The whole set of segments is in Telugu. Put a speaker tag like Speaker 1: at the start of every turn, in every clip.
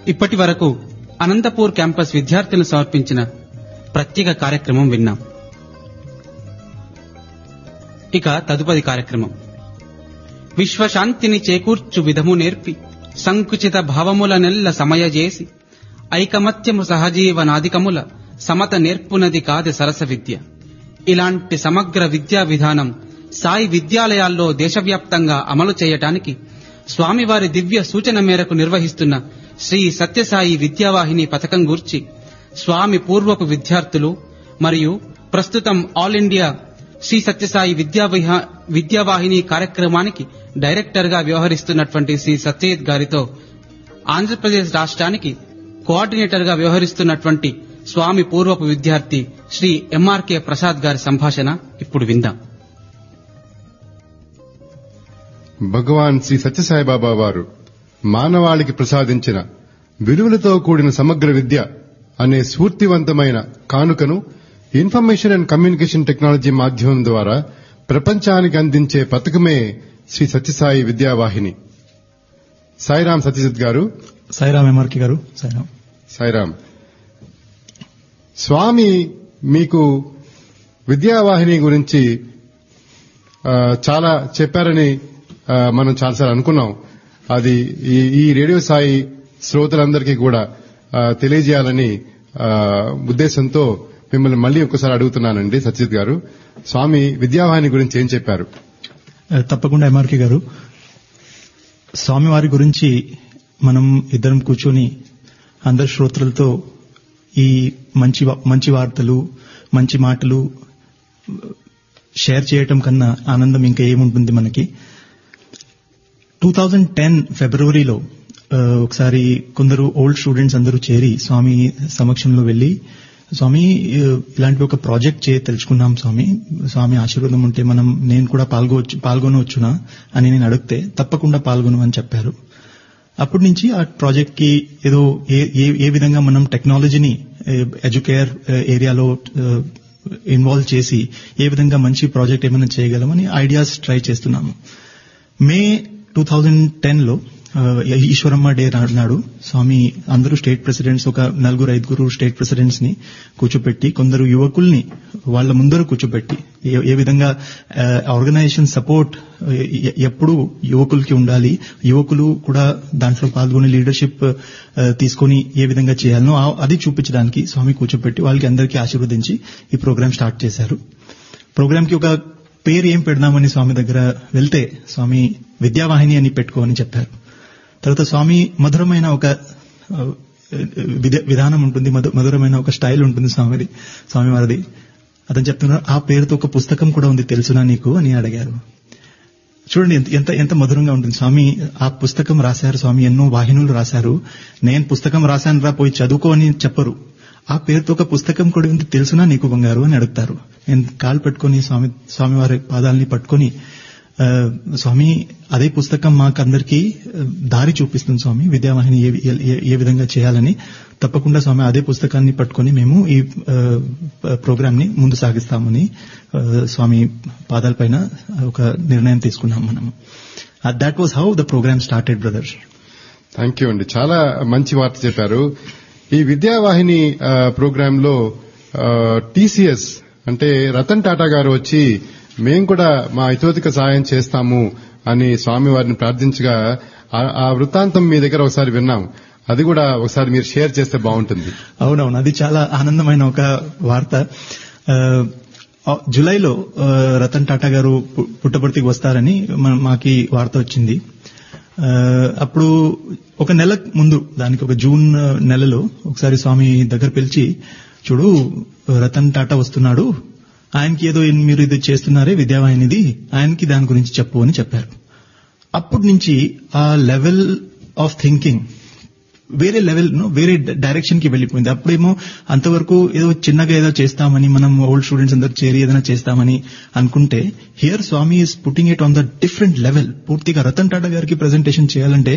Speaker 1: ఇప్పటి వరకు అనంతపూర్ క్యాంపస్ విద్యార్థులు సమర్పించిన ప్రత్యేక కార్యక్రమం విన్నాం ఇక తదుపరి కార్యక్రమం విశ్వశాంతిని చేకూర్చు విధము నేర్పి సంకుచిత భావముల నెల్ల సమయజేసి ఐకమత్యము సహజీవనాధికముల సమత నేర్పునది కాది సరస విద్య ఇలాంటి సమగ్ర విద్యా విధానం సాయి విద్యాలయాల్లో దేశవ్యాప్తంగా అమలు చేయటానికి స్వామివారి దివ్య సూచన మేరకు నిర్వహిస్తున్న శ్రీ సత్యసాయి విద్యావాహిని పథకం గూర్చి స్వామి పూర్వపు విద్యార్థులు మరియు ప్రస్తుతం ఆల్ ఇండియా శ్రీ సత్యసాయి విద్యా విహా- విద్యావాహిని కార్యక్రమానికి డైరెక్టర్ గా వ్యవహరిస్తున్నటువంటి శ్రీ సత్యజిత్ గారితో ఆంధ్రప్రదేశ్ రాష్ట్రానికి కోఆర్డినేటర్ గా వ్యవహరిస్తున్నటువంటి స్వామి పూర్వపు విద్యార్థి శ్రీ ఎంఆర్కే ప్రసాద్ గారి సంభాషణ ఇప్పుడు విందాం
Speaker 2: భగవాన్ శ్రీ సత్యసాయిబాబా వారు మానవాళికి ప్రసాదించిన విలువలతో కూడిన సమగ్ర విద్య అనే స్ఫూర్తివంతమైన కానుకను ఇన్ఫర్మేషన్ అండ్ కమ్యూనికేషన్ టెక్నాలజీ మాధ్యమం ద్వారా ప్రపంచానికి అందించే పథకమే శ్రీ సత్యసాయి విద్యావాహిని సాయిరాం సత్యజిత్ గారు
Speaker 3: సాయిరామ్ ఎంఆర్కి గారు సాయిరామ్
Speaker 2: సాయిరాం స్వామి మీకు విద్యావాహిని గురించి ఆ, చాలా చెప్పారని ఆ, మనం చాలాసార్లు అనుకున్నాం అది ఈ ఈ రేడియో సాయి శ్రోతలందరికీ కూడా ఆ, తెలియజేయాలని ఆ, ఉద్దేశంతో మిమ్మల్ని మళ్ళీ ఒకసారి అడుగుతున్నానండి సత్యజిత్ గారు స్వామి విద్యావాహిని గురించి ఏం చెప్పారు
Speaker 3: ఆ, తప్పకుండా ఎంఆర్కి గారు స్వామివారి గురించి మనం ఇద్దరం కూర్చొని అందరి శ్రోతలతో ఈ మంచి వా- మంచి వార్తలు మంచి మాటలు షేర్ చేయటం కన్నా ఆనందం ఇంకా ఏముంటుంది మనకి టూ థౌజండ్ టెన్ ఫిబ్రవరిలో ఆ, ఒకసారి కొందరు ఓల్డ్ స్టూడెంట్స్ అందరూ చేరి స్వామి సమక్షంలో వెళ్లి స్వామి ఆ, ఇలాంటి ఒక ప్రాజెక్ట్ చే తెలుసుకున్నాం స్వామి స్వామి ఆశీర్వాదం ఉంటే మనం నేను కూడా పాల్గొచ్చు పాల్గొనవచ్చునా అని నేను అడిగితే తప్పకుండా పాల్గొను అని చెప్పారు అప్పటి నుంచి ఆ ప్రాజెక్ట్ కి ఏదో ఏ ఏ- ఏ విధంగా మనం టెక్నాలజీని ఎడ్యుకేర్ ఏరియాలో ఇన్వాల్వ్ చేసి ఏ విధంగా మంచి ప్రాజెక్ట్ ఏమైనా చేయగలమని ఐడియాస్ ట్రై చేస్తున్నాము మే టూ థౌజండ్ టెన్ లో ఆ, ఈశ్వరమ్మ డే రా- నాడు స్వామి అందరూ స్టేట్ ప్రెసిడెంట్స్ ఒక నలుగురు ఐదుగురు స్టేట్ ప్రెసిడెంట్స్ ని కూర్చోపెట్టి కొందరు యువకుల్ని వాళ్ళ ముందర కూర్చోపెట్టి ఏ- ఏ విధంగా ఆర్గనైజేషన్ సపోర్ట్ ఎప్పుడు యువకులకి ఉండాలి యువకులు కూడా దాంట్లో పాల్గొని లీడర్షిప్ తీసుకొని ఏ విధంగా చేయాలనో ఆ- అది చూపించడానికి స్వామి కూర్చోపెట్టి వాళ్ళకి అందరికీ ఆశీర్వదించి ఈ ప్రోగ్రామ్ స్టార్ట్ చేశారు ప్రోగ్రామ్ కి ఒక పేరు ఏం పెడదామని స్వామి దగ్గర వెళ్తే స్వామి విద్యావాహిని అని పెట్టుకోమని చెప్పారు తర్వాత స్వామి మధురమైన ఒక ఆ, విధ- విధానం ఉంటుంది మధు- మధురమైన ఒక స్టైల్ ఉంటుంది స్వామిది స్వామి వారిది అతను చెప్తున్నారు ఆ పేరుతో ఒక పుస్తకం కూడా ఉంది తెలుసునా నీకు అని అడిగారు చూడండి ఎంత ఎంత ఎంత మధురంగా ఉంటుంది స్వామి ఆ పుస్తకం రాశారు స్వామి ఎన్నో వాహినులు రాశారు నేను పుస్తకం రాశాను రా పోయి చదువుకో అని చెప్పరు ఆ పేరుతో ఒక పుస్తకం కూడా ఉంది తెలుసునా నీకు బంగారు అని అడుగుతారు నేను కాలు పెట్టుకొని స్వామి స్వామివారి పాదాలని పట్టుకొని ఆ, స్వామి అదే పుస్తకం మాకందరికీ ఆ, దారి చూపిస్తుంది స్వామి విద్యావాహిని ఏ ఏ- ఏ విధంగా చేయాలని తప్పకుండా స్వామి అదే పుస్తకాన్ని పట్టుకొని మేము ఈ ప్రోగ్రామ్ ని ముందు సాగిస్తామని ఆ, స్వామి పాదాలపైన ఒక నిర్ణయం తీసుకున్నాం మనము that was how the programme started brother
Speaker 2: thank you అండి చాలా మంచి వార్త చెప్పారు ఈ విద్యావాహిని ఆ, ప్రోగ్రామ్ లో టీసీఎస్ అంటే రతన్ టాటా గారు వచ్చి మేం కూడా మా ఇతోతిక సహాయం చేస్తాము అని స్వామి వారిని ప్రార్థించగా ఆ- ఆ వృత్తాంతం మీ దగ్గర ఒకసారి విన్నాం అది కూడా ఒకసారి మీరు షేర్ చేస్తే బాగుంటుంది
Speaker 3: అవునవును అది చాలా ఆనందమైన ఒక వార్త ఆ, ఆ, జూలైలో ఆ, రతన్ టాటా గారు పు- పుట్టపర్తికి వస్తారని మన- మాకి వార్త వచ్చింది ఆ, అప్పుడు ఒక నెల ముందు దానికి ఒక జూన్ నెలలో ఒకసారి స్వామి దగ్గర పిలిచి చూడు రతన్ టాటా వస్తున్నాడు ఆయనకి ఏదో మీరు ఇది చేస్తున్నారే విద్యావాహినిది ఆయనకి దాని గురించి చెప్పు అని చెప్పారు అప్పటి నుంచి ఆ లెవెల్ ఆఫ్ థింకింగ్ వేరే లెవెల్ వేరే డైరెక్షన్ కి వెళ్ళిపోయింది అప్పుడేమో అంతవరకు ఏదో చిన్నగా ఏదో చేస్తామని మనం ఓల్డ్ స్టూడెంట్స్ అందరు చేరి ఏదైనా చేస్తామని అనుకుంటే here Swami is putting it on the different level పూర్తిగా రతన్ టాటా గారికి ప్రెజెంటేషన్ చేయాలంటే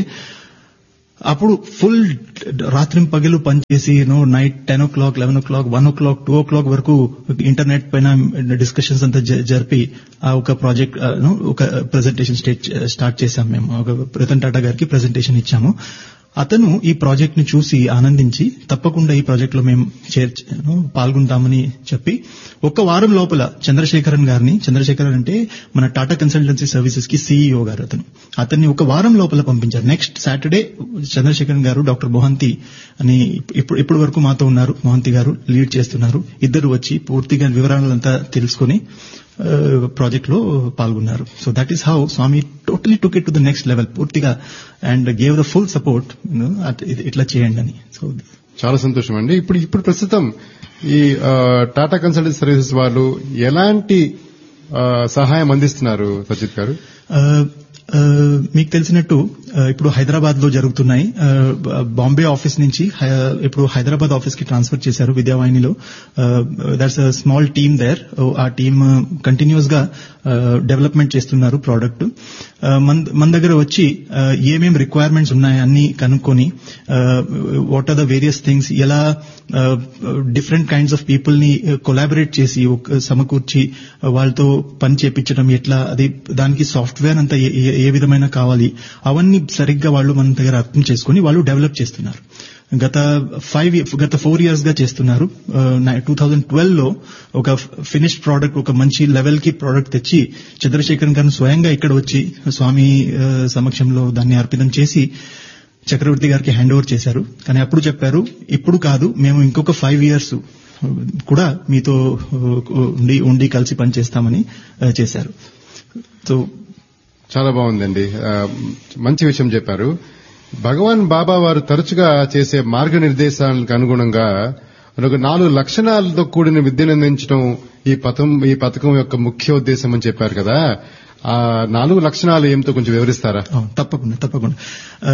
Speaker 3: అప్పుడు ఫుల్ రాత్రి పగలు పనిచేసి no night ten o'clock eleven o'clock one o'clock two o'clock వరకు ఇంటర్నెట్ పైన డిస్కషన్స్ అంతా జ- జరిపి ఆ ఒక ప్రాజెక్ట్ ఒక ప్రెజెంటేషన్ స్టేట్ స్టార్ట్ చేశాం మేము ఒక రతన్ టాటా గారికి ప్రెజెంటేషన్ ఇచ్చాము అతను ఈ ప్రాజెక్ట్ ని చూసి ఆనందించి తప్పకుండా ఈ ప్రాజెక్ట్ లో మేము చేర్చ పాల్గొంటామని చెప్పి ఒక్క వారం లోపల చంద్రశేఖరన్ గారిని చంద్రశేఖరన్ అంటే మన టాటా కన్సల్టెన్సీ సర్వీసెస్ కి సీఈఓ గారు అతను అతన్ని ఒక వారం లోపల పంపించారు నెక్స్ట్ సాటర్డే చంద్రశేఖరన్ గారు డాక్టర్ మోహంతి అని ఇప్పుడు ఇప్పుడు వరకు మాతో ఉన్నారు మోహంతి గారు లీడ్ చేస్తున్నారు ఇద్దరు వచ్చి పూర్తిగా వివరాలంతా తెలుసుకొని ప్రాజెక్ట్ లో పాల్గొన్నారు so that is how Swami totally took it to the next level పూర్తిగా and gave the full support ఇట్లా చేయండి అని సో
Speaker 2: చాలా సంతోషం అండి ఇప్పుడు ఇప్పుడు ప్రస్తుతం ఈ ఆ, టాటా కన్సల్టెన్సీ సర్వీసెస్ వాళ్ళు ఎలాంటి ఆ, సహాయం అందిస్తున్నారు సచిత్ గారు
Speaker 3: ఆ, ఆ, మీకు తెలిసినట్టు ఆ, ఇప్పుడు హైదరాబాద్ లో జరుగుతున్నాయి ఆ, బాంబే ఆఫీస్ నుంచి హై- ఇప్పుడు హైదరాబాద్ ఆఫీస్ కి ట్రాన్స్ఫర్ చేశారు విద్యావాహినిలో that's a small team there ఆ టీమ్ కంటిన్యూస్ గా డెవలప్మెంట్ చేస్తున్నారు ప్రోడక్ట్ మన దగ్గర వచ్చి ఆ, ఏమేం రిక్వైర్మెంట్స్ ఉన్నాయి అన్ని కనుక్కొని what are the various things ఎలా డిఫరెంట్ కైండ్స్ ఆఫ్ పీపుల్ ని కొలాబరేట్ చేసి ఒక సమకూర్చి ఆ, వాళ్ళతో పని చేపించడం ఎట్లా అది దానికి సాఫ్ట్వేర్ అంతా ఏ- ఏ- ఏ విధమైన కావాలి అవన్నీ సరిగ్గా వాళ్ళు మన దగ్గర అర్థం చేసుకుని వాళ్ళు డెవలప్ చేస్తున్నారు గత ఫైవ్ గత ఫోర్ ఇయర్స్ గా చేస్తున్నారు టూ థౌజండ్ ట్వెల్వ్ లో ఒక ఫినిష్డ్ ప్రోడక్ట్ ఒక మంచి లెవెల్ కి ప్రోడక్ట్ తెచ్చి చంద్రశేఖరన్ గారు స్వయంగా ఇక్కడ వచ్చి స్వామి ఆ, సమక్షంలో దాన్ని అర్పితం చేసి చక్రవర్తి గారికి హ్యాండ్ ఓవర్ చేశారు కానీ అప్పుడు చెప్పారు ఇప్పుడు కాదు మేము ఇంకొక ఫైవ్ ఇయర్స్ కూడా మీతో ఆ, ఉండి ఉండి కలిసి పనిచేస్తామని ఆ, చేశారు సో
Speaker 2: చాలా బాగుందండి ఆ, మంచి విషయం చెప్పారు భగవాన్ బాబా వారు తరచుగా చేసే మార్గనిర్దేశాలకు అనుగుణంగా ఒక నాలుగు లక్షణాలతో కూడిన విద్యను అందించడం ఈ పథకం ఈ పథకం యొక్క ముఖ్య ఉద్దేశం అని చెప్పారు కదా ఆ నాలుగు లక్షణాలు ఏమిటో కొంచెం వివరిస్తారా
Speaker 3: అవును, తప్పకుండా తప్పకుండా ఆ,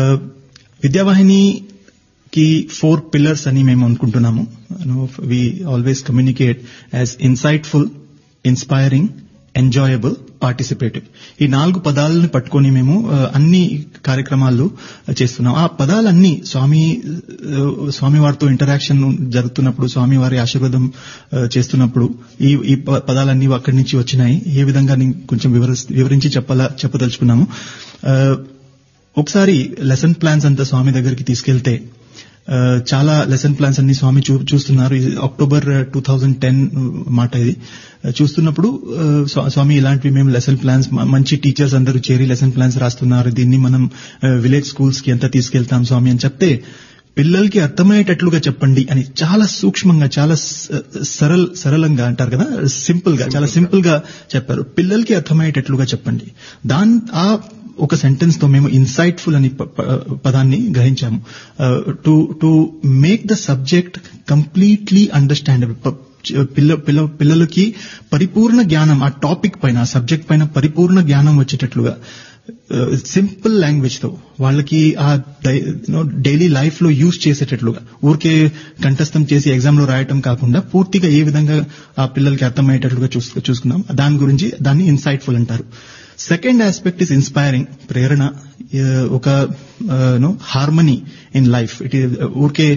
Speaker 3: విద్యావాహినికి ఫోర్ పిల్లర్స్ అని మేము అనుకుంటున్నాము we always communicate as insightful inspiring enjoyable participative ఈ నాలుగు పదాలను పట్టుకొని మేము ఆ, అన్ని కార్యక్రమాలు చేస్తున్నాం ఆ పదాలన్నీ స్వామి ఆ, స్వామి వారితో ఇంటరాక్షన్ జరుగుతున్నప్పుడు స్వామి వారి ఆశీర్వాదం ఆ, చేస్తున్నప్పుడు ఈ ఈ ప- పదాలన్నీ అక్కడి నుంచి వచ్చినాయి ఏ విధంగా నేను కొంచెం వివరిస్- వివరించి చెప్పాలా చెప్పదలుచుకున్నాము ఆ, ఒకసారి లెసన్ ప్లాన్స్ అంతా స్వామి దగ్గరికి తీసుకెళ్తే ఆ, చాలా లెసన్ ప్లాన్స్ అన్ని స్వామి చూ చూస్తున్నారు ఇది అక్టోబర్ టూ థౌజండ్ టెన్ మాట ఇది ఆ, చూస్తున్నప్పుడు ఆ, స్వా- స్వామి ఇలాంటివి మేము లెసన్ ప్లాన్స్ మ- మంచి టీచర్స్ అందరూ చేరి లెసన్ ప్లాన్స్ రాస్తున్నారు దీన్ని మనం విలేజ్ స్కూల్స్ కి ఎంత తీసుకెళ్తాం స్వామి అని చెప్తే పిల్లలకి అర్థమయ్యేటట్లుగా చెప్పండి అని చాలా సూక్ష్మంగా చాలా స- సరళ సరళంగా అంటారు కదా సింపుల్ గా చాలా సింపుల్ గా చెప్పారు పిల్లలకి అర్థమయ్యేటట్లుగా చెప్పండి దాని ఆ ఒక సెంటెన్స్ తో మేము ఇన్సైట్ఫుల్ అని ప- ప- పదాన్ని గ్రహించాము to to make the subject completely understandable పిల్ల పిల్ల పిల్లలకి పరిపూర్ణ జ్ఞానం ఆ టాపిక్ పైన ఆ సబ్జెక్ట్ పైన పరిపూర్ణ జ్ఞానం వచ్చేటట్లుగా సింపుల్ లాంగ్వేజ్ తో వాళ్ళకి ఆ డైలీ లైఫ్ లో యూజ్ చేసేటట్లుగా ఊరికే కంఠస్థం చేసి ఎగ్జామ్ లో రాయటం కాకుండా పూర్తిగా ఏ విధంగా ఆ పిల్లలకి అర్థమయ్యేటట్లుగా చూసు- చూసుకున్నాం దాని గురించి దాన్ని ఇన్సైట్ఫుల్ అంటారు సెకండ్ ఆస్పెక్ట్ ఇస్ ఇన్స్పైరింగ్ ప్రేరణ ఆ, ఒక no harmony in life it is ఊరికే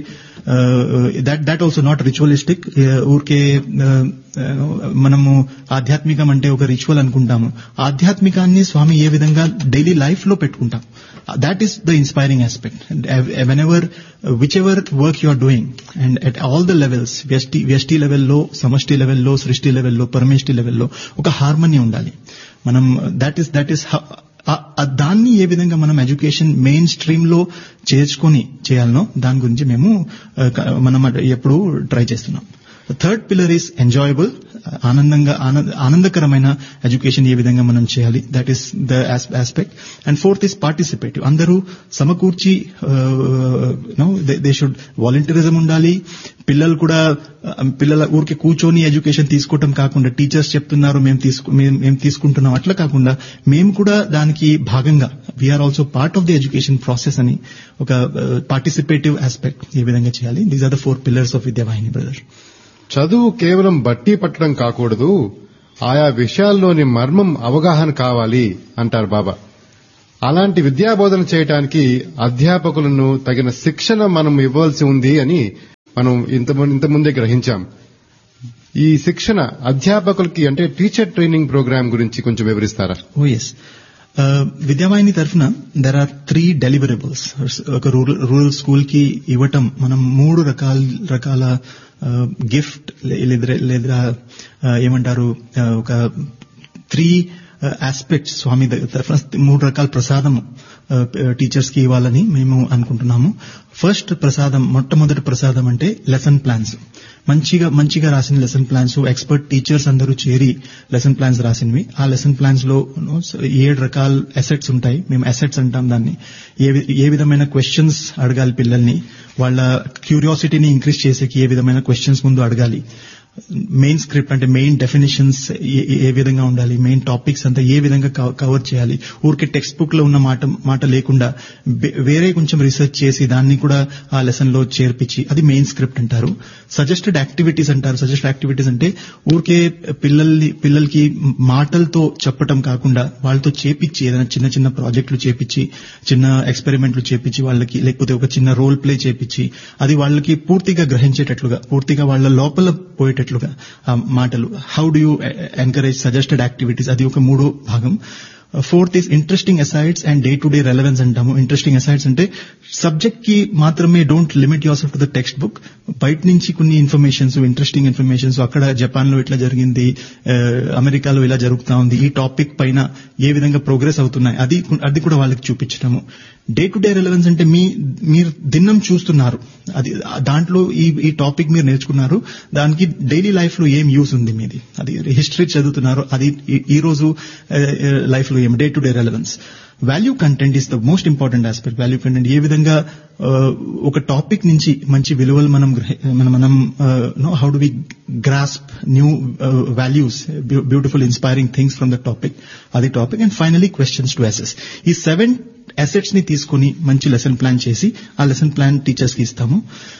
Speaker 3: that that also not ritualistic ఊరికే ఆ, ఆ, మనము ఆధ్యాత్మికం అంటే ఒక రిచువల్ అనుకుంటాము ఆధ్యాత్మికాన్ని స్వామి ఏ విధంగా డైలీ లైఫ్ లో పెట్టుకుంటాం that is the inspiring aspect whenever whichever work you are doing and at all the levels వ్యష్టి వ్యష్టి లెవెల్లో సమష్టి లెవెల్లో సృష్టి లెవెల్లో పరమేష్టి లెవెల్లో ఒక హార్మనీ ఉండాలి మనం దట్ ఈస్ దట్ ఈస్ దాన్ని ఏ విధంగా మనం ఎడ్యుకేషన్ మెయిన్ స్ట్రీమ్ లో చేర్చుకొని చేయాలనో దాని గురించి మేము ఆ, క- మనం అట్- ఎప్పుడు ట్రై చేస్తున్నాం థర్డ్ పిల్లర్ ఈస్ ఎంజాయబుల్ ఆనందంగా ఆనంద- ఆనందకరమైన ఎడ్యుకేషన్ ఏ విధంగా మనం చేయాలి that is the aspect and fourth is participative అందరూ సమకూర్చి నో దే షుడ్ వాలంటీరిజం ఉండాలి పిల్లలు కూడా ఆ, పిల్లల ఊరికి కూర్చొని ఎడ్యుకేషన్ తీసుకోవటం కాకుండా టీచర్స్ చెప్తున్నారు మేము తీసుకు మేము మేము తీసుకుంటున్నాం అట్లా కాకుండా మేము కూడా దానికి భాగంగా we are also part of the education process అని ఒక పార్టిసిపేటివ్ ఆస్పెక్ట్ ఏ విధంగా చేయాలి these are the four pillars of Vidyavahini brother
Speaker 2: చదువు కేవలం బట్టి పట్టడం కాకూడదు ఆయా విషయాల్లోని మర్మం అవగాహన కావాలి అంటారు బాబా అలాంటి విద్యాబోధన చేయడానికి అధ్యాపకులను తగిన శిక్షణ మనం ఇవ్వాల్సి ఉంది అని మనం ఇంత ఇంతకుముందే గ్రహించాం ఈ శిక్షణ అధ్యాపకులకి అంటే టీచర్ ట్రైనింగ్ ప్రోగ్రామ్ గురించి కొంచెం వివరిస్తారా
Speaker 3: ఓ ఎస్ విద్యావాహిని తరఫున దెర్ ఆర్ త్రీ డెలివరబుల్స్ ఒక రూరల్ రూరల్ స్కూల్ కి ఇవ్వటం మనం మూడు రకాల రకాల గిఫ్ట్ లేదా ఏమంటారు ఆ, ఒక త్రీ ఆస్పెక్ట్స్ స్వామి దగ్గర తరఫున మూడు రకాల ప్రసాదము టీచర్స్ కి ఇవ్వాలని మేము అనుకుంటున్నాము ఫస్ట్ ప్రసాదం మొట్టమొదటి ప్రసాదం అంటే లెసన్ ప్లాన్స్ మంచిగా మంచిగా రాసిన లెసన్ ప్లాన్స్ ఎక్స్పర్ట్ టీచర్స్ అందరూ చేరి లెసన్ ప్లాన్స్ రాసినవి ఆ లెసన్ ప్లాన్స్ లో you know, ఏడు రకాల అసెట్స్ ఉంటాయి మేము అసెట్స్ అంటాం దాన్ని ఏ వి- ఏ విధమైన క్వశ్చన్స్ అడగాలి పిల్లల్ని వాళ్ళ క్యూరియాసిటీని ఇంక్రీజ్ చేసేకి ఏ విధమైన క్వశ్చన్స్ ముందు అడగాలి మెయిన్ స్క్రిప్ట్ అంటే మెయిన్ డెఫినేషన్స్ ఏ విధంగా ఉండాలి మెయిన్ టాపిక్స్ అంతా ఏ విధంగా కవర్ చేయాలి ఊరికే టెక్స్ట్ బుక్ లో ఉన్న మాట మాట లేకుండా బే- వేరే కొంచెం రీసెర్చ్ చేసి దాన్ని కూడా ఆ లెసన్ లో చేర్పించి అది మెయిన్ స్క్రిప్ట్ అంటారు సజెస్టెడ్ యాక్టివిటీస్ అంటారు సజెస్టెడ్ యాక్టివిటీస్ అంటే ఊరికే పిల్లల్ని పిల్లలకి మాటలతో చెప్పటం కాకుండా వాళ్ళతో చేపించి ఏదైనా చిన్న చిన్న ప్రాజెక్టులు చేపించి చిన్న ఎక్స్పెరిమెంట్లు చేపించి వాళ్ళకి లేకపోతే ఒక చిన్న రోల్ ప్లే చేపించి అది వాళ్ళకి పూర్తిగా గ్రహించేటట్లుగా పూర్తిగా వాళ్ళ లోపల పోయేటట్లుగా ఆ మాటలు how do you encourage suggested activities అది ఒక మూడో భాగం fourth is interesting asides and day to day relevance అంటాము ఇంట్రెస్టింగ్ అసైడ్స్ అంటే సబ్జెక్ట్ కి మాత్రమే don't limit your to the textbook బయట నుంచి కొన్ని ఇన్ఫర్మేషన్స్ ఇంట్రెస్టింగ్ ఇన్ఫర్మేషన్స్ అక్కడ జపాన్ లో ఇట్లా జరిగింది ఆ, అమెరికాలో ఇలా జరుగుతా ఉంది ఈ టాపిక్ పైన ఏ విధంగా ప్రోగ్రెస్ అవుతున్నాయి అది అది కూడా వాళ్ళకి చూపించడము డే టు డే రెలవెన్స్ అంటే మీ మీరు దినం చూస్తున్నారు అది దాంట్లో ఈ ఈ టాపిక్ మీరు నేర్చుకున్నారు దానికి డైలీ లైఫ్ లో ఏం యూస్ ఉంది మీది అది హిస్టరీ చదువుతున్నారు అది ఈ- ఈ రోజు లైఫ్ లో ఏం day to day relevance value content is the most important aspect value content ఏ విధంగా ఆ, ఒక టాపిక్ నుంచి మంచి విలువలు మనం గ్రహి- మనం మనం no how do we grasp new values beautiful inspiring things from the topic అది topic and finally questions to assess ఈ సెవెన్ అసెట్స్ ని తీసుకుని మంచి లెసన్ ప్లాన్ చేసి ఆ లెసన్ ప్లాన్ టీచర్స్ కి ఇస్తాము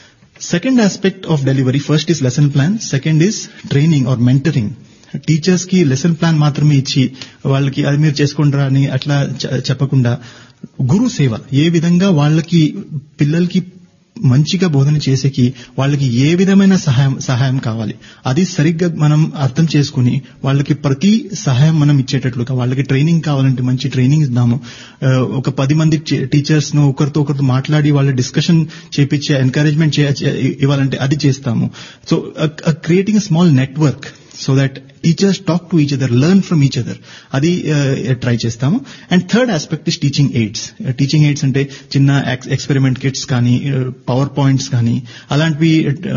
Speaker 3: second aspect of delivery first is lesson plan second is training or mentoring teachers కి లెసన్ ప్లాన్ మాత్రమే ఇచ్చి వాళ్ళకి అది మీరు చేసుకుంటారా అని అట్లా చె- చెప్పకుండా గురు సేవ ఏ విధంగా వాళ్ళకి పిల్లలకి మంచిగా బోధన చేసేకి వాళ్ళకి ఏ విధమైన సహాయం సహాయం కావాలి అది సరిగ్గా మనం అర్థం చేసుకుని వాళ్ళకి ప్రతి సహాయం మనం ఇచ్చేటట్లుగా వాళ్ళకి ట్రైనింగ్ కావాలంటే మంచి ట్రైనింగ్ ఇద్దాము ఆ, ఒక పది మంది టీచర్స్ ను ఒకరితో ఒకరితో మాట్లాడి వాళ్ళ డిస్కషన్ చేపించే ఎంకరేజ్మెంట్ ఇవ్వాలంటే అది చేస్తాము so creating small network so that teachers talk to each other learn from each other అది ట్రై చేస్తాము and third aspect is teaching aids teaching aids అంటే చిన్న ఎక్స్పెరిమెంట్ కిట్స్ కానీ పవర్ పాయింట్స్ కానీ అలాంటివి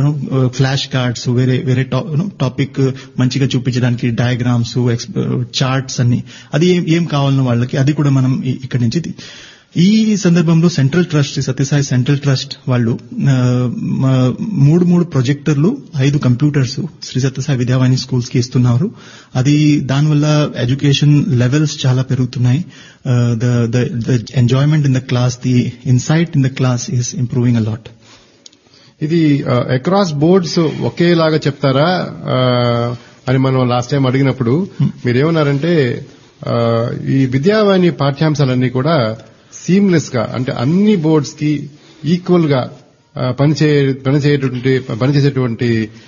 Speaker 3: ఫ్లాష్ కార్డ్స్ వేరే వేరే టాపిక్ మంచిగా చూపించడానికి డయాగ్రామ్స్ చార్ట్స్ అన్ని అది ఏం ఏం కావాలన్న వాళ్ళకి అది కూడా మనం ఇ- ఇక్కడి నుంచి ది- ఈ సందర్భంలో central trust Sathya Sai central trust వాళ్ళు ఆ, మ- మూడు మూడు ప్రొజెక్టర్లు ఐదు కంప్యూటర్స్ శ్రీ సత్యసాయి విద్యావాణి స్కూల్స్ కి ఇస్తున్నారు అది దానివల్ల ఎడ్యుకేషన్ లెవెల్స్ చాలా పెరుగుతున్నాయి the enjoyment in the class the insight in the class is improving a lot
Speaker 2: ఇది అక్రాస్ బోర్డ్స్ ఒకేలాగా చెప్తారా ఆ, అని మనం లాస్ట్ టైం అడిగినప్పుడు మీరేమన్నారంటే ఆ, ఈ విద్యావాణి పాఠ్యాంశాలన్నీ కూడా సీమ్లెస్ గా అంటే అన్ని బోర్డ్స్ కి ఈక్వల్ గా ఆ, పనిచే పనిచేయటువంటి పనిచేసేటువంటి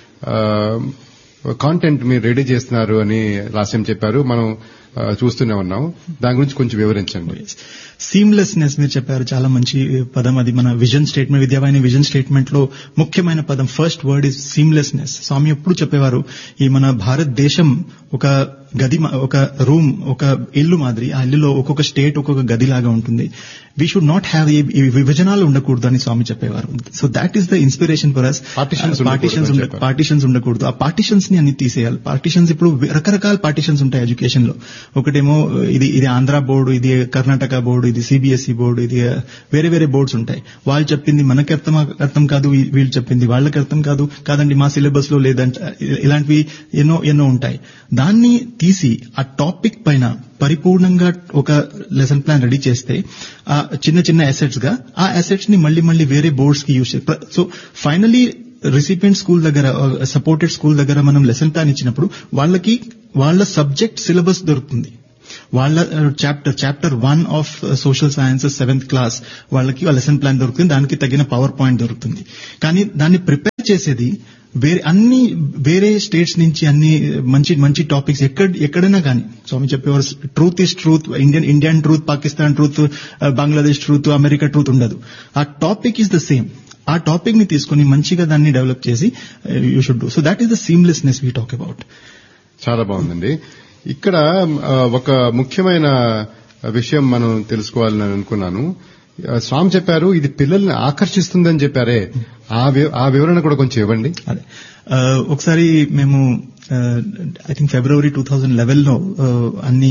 Speaker 2: కాంటెంట్ మీరు రెడీ చేస్తున్నారు అని లాస్ట్ టైం చెప్పారు మనం ఆ, చూస్తూనే ఉన్నాం దాని గురించి కొంచెం వివరించండి
Speaker 3: సీమ్లెస్నెస్ మీరు చెప్పారు చాలా మంచి పదం అది మన vision statement Vidyavahini vision statement లో ముఖ్యమైన పదం first word is seamlessness Swami ఎప్పుడు చెప్పేవారు ఈ మన భారతదేశం ఒక గది మా- ఒక రూమ్ ఒక ఇల్లు మాదిరి ఆ ఇల్లులో ఒక్కొక్క స్టేట్ ఒక్కొక్క గది లాగా ఉంటుంది వీ షుడ్ నాట్ హ్యావ్ ఈ విభజనాలు ఉండకూడదు అని స్వామి చెప్పేవారు so that is the inspiration for us
Speaker 2: Partitions ఉండకూడదు
Speaker 3: పార్టీషన్స్
Speaker 2: అని చెప్పారు.
Speaker 3: పార్టీషన్స్ ఉండకూడదు ఆ పార్టీషన్స్ ని అన్ని తీసేయాలి పార్టీషన్స్ ఇప్పుడు రకరకాల పార్టీషన్స్ ఉంటాయి ఎడ్యుకేషన్ లో ఒకటేమో ఇది ఇది ఆంధ్ర బోర్డు ఇది కర్ణాటక బోర్డు ఇది సిబిఎస్ఈ బోర్డు ఇది వేరే వేరే బోర్డ్స్ ఉంటాయి వాళ్ళు చెప్పింది మనకి అర్థం అర్థం కాదు వీ- వీళ్ళు చెప్పింది వాళ్ళకి అర్థం కాదు కాదండి మా సిలబస్ లో లేదంట ఇలాంటివి ఎన్నో ఎన్నో ఉంటాయి దాన్ని తీసి ఆ టాపిక్ పైన పరిపూర్ణంగా ఒక లెసన్ ప్లాన్ రెడీ చేస్తే ఆ చిన్న చిన్న అసెట్స్ గా ఆ అసెట్స్ ని మళ్ళీ మళ్ళీ వేరే బోర్డ్స్ కి use so finally recipient school దగ్గర సపోర్టెడ్ స్కూల్ దగ్గర మనం లెసన్ ప్లాన్ ఇచ్చినప్పుడు వాళ్ళకి వాళ్ళ సబ్జెక్ట్ సిలబస్ దొరుకుతుంది వాళ్ళ chapter chapter one of social sciences seventh class వాళ్ళకి లెసన్ ప్లాన్ దొరుకుతుంది దానికి తగిన పవర్ పాయింట్ దొరుకుతుంది కానీ దాన్ని ప్రిపేర్ చేసేది వేరే అన్ని వేరే స్టేట్స్ నుంచి అన్ని మంచి మంచి టాపిక్స్ ఎక్కడ ఎక్కడైనా కానీ స్వామి చెప్పేవారు truth is truth Indian Indian truth Pakistan truth Bangladesh truth America truth ఉండదు ఆ టాపిక్ ఇస్ ద సేమ్ ఆ టాపిక్ ని తీసుకొని మంచిగా దాన్ని డెవలప్ చేసి you should do so that is the seamlessness we talk about
Speaker 2: చాలా బాగుందండి ఇక్కడ ఆ, ఒక ముఖ్యమైన విషయం మనం తెలుసుకోవాలని నేను అనుకున్నాను ఆ, స్వామి చెప్పారు ఇది పిల్లల్ని ఆకర్షిస్తుందని చెప్పారే ఆ వి- ఆ వివరణ కూడా కొంచెం ఇవ్వండి
Speaker 3: అదే ఆ, ఒకసారి మేము I think February two thousand eleven లో ఆ, అన్ని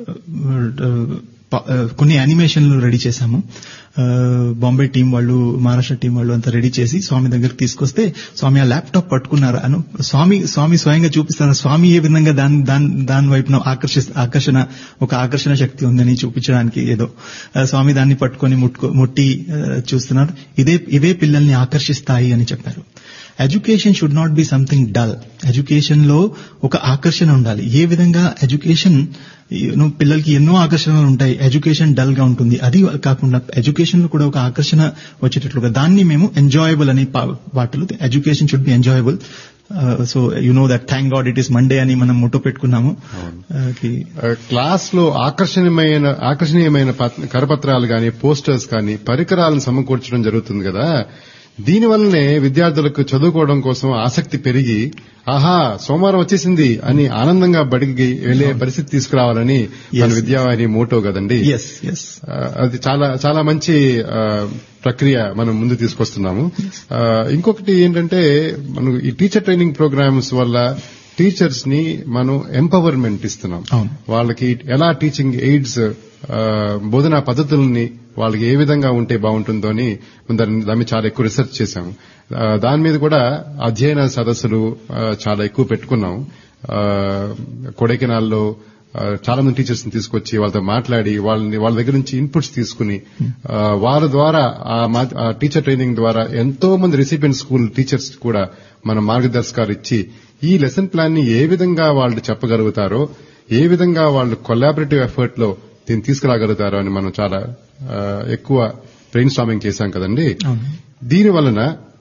Speaker 3: ఆ, ప- ఆ, కొన్ని యానిమేషన్లు రెడీ చేశాము ఆ, బాంబే టీం వాళ్ళు మహారాష్ట్ర టీం వాళ్ళు అంతా రెడీ చేసి స్వామి దగ్గరికి తీసుకొస్తే స్వామి ఆ ల్యాప్టాప్ పట్టుకున్నారు అను స్వామి స్వామి స్వయంగా చూపిస్తారు స్వామి ఏ విధంగా దాని దాని దాని వైపున ఆకర్షి ఆకర్షణ ఒక ఆకర్షణ శక్తి ఉందని చూపించడానికి ఏదో ఆ, స్వామి దాన్ని పట్టుకొని ముట్టుకో ముట్టి ఆ, చూస్తున్నారు ఇదే ఇవే పిల్లల్ని ఆకర్షిస్తాయి అని చెప్పారు education should not be something dull education లో ఒక ఆకర్షణ ఉండాలి ఏ విధంగా ఎడ్యుకేషన్ నువ్వు పిల్లలకి ఎన్నో ఆకర్షణలు ఉంటాయి ఎడ్యుకేషన్ డల్ గా ఉంటుంది అది కాకుండా ఎడ్యుకేషన్ లో కూడా ఒక ఆకర్షణ వచ్చేటట్లుగా దాన్ని మేము ఎంజాయబుల్ అని పా- వాటిలో education should be enjoyable so you know that thank God it is Monday అని మనం ముట్టో పెట్టుకున్నాము Uh, కి-
Speaker 2: ఆ, క్లాస్ లో ఆకర్షణీయమైన ఆకర్షణీయమైన పత్- కరపత్రాలు గాని పోస్టర్స్ కానీ పరికరాలను సమకూర్చడం జరుగుతుంది కదా దీనివల్లనే విద్యార్థులకు చదువుకోవడం కోసం ఆసక్తి పెరిగి ఆహా సోమవారం వచ్చేసింది అని ఆనందంగా బడికి వెళ్లే పరిస్థితి తీసుకురావాలని మన
Speaker 3: Yes.
Speaker 2: విద్యావాహిని మోటో కదండి
Speaker 3: yes yes
Speaker 2: ఆ, అది చాలా చాలా మంచి ఆ, ప్రక్రియ మనం ముందు తీసుకొస్తున్నాము ఆ, ఇంకొకటి ఏంటంటే మనం ఈ టీచర్ ట్రైనింగ్ ప్రోగ్రామ్స్ వల్ల టీచర్స్ ని మనం ఎంపవర్మెంట్ ఇస్తున్నాం
Speaker 3: అవును.
Speaker 2: వాళ్ళకి ఎలా టీచింగ్ ఎయిడ్స్ బోధనా పద్ధతుల్ని వాళ్ళకి ఏ విధంగా ఉంటే బాగుంటుందో అని దాని దాని మీద చాలా ఎక్కువ రీసెర్చ్ చేశాము ఆ, దాని మీద కూడా అధ్యయన సదస్సులు ఆ, చాలా ఎక్కువ పెట్టుకున్నాం ఆ, కొడైకెనాల్లో ఆ, చాలా మంది టీచర్స్ ని తీసుకొచ్చి వాళ్ళతో మాట్లాడి వాళ్ళని వాళ్ళ దగ్గర నుంచి ఇన్పుట్స్ తీసుకుని ఆ, వాళ్ళ ద్వారా ఆ మా- ఆ టీచర్ ట్రైనింగ్ ద్వారా ఎంతో మంది రెసిపియెంట్ స్కూల్ టీచర్స్ కూడా మన మార్గదర్శకాలు ఇచ్చి ఈ లెసన్ ప్లాన్ ని ఏ విధంగా వాళ్ళు చెప్పగలుగుతారో ఏ విధంగా వాళ్ళు కొలాబరేటివ్ ఎఫర్ట్ లో దీన్ని తీసుకురాగలుగుతారో అని మనం చాలా ఆ, ఎక్కువ బ్రెయిన్ స్టామింగ్ చేశాం కదండి
Speaker 3: అవును
Speaker 2: దీని వలన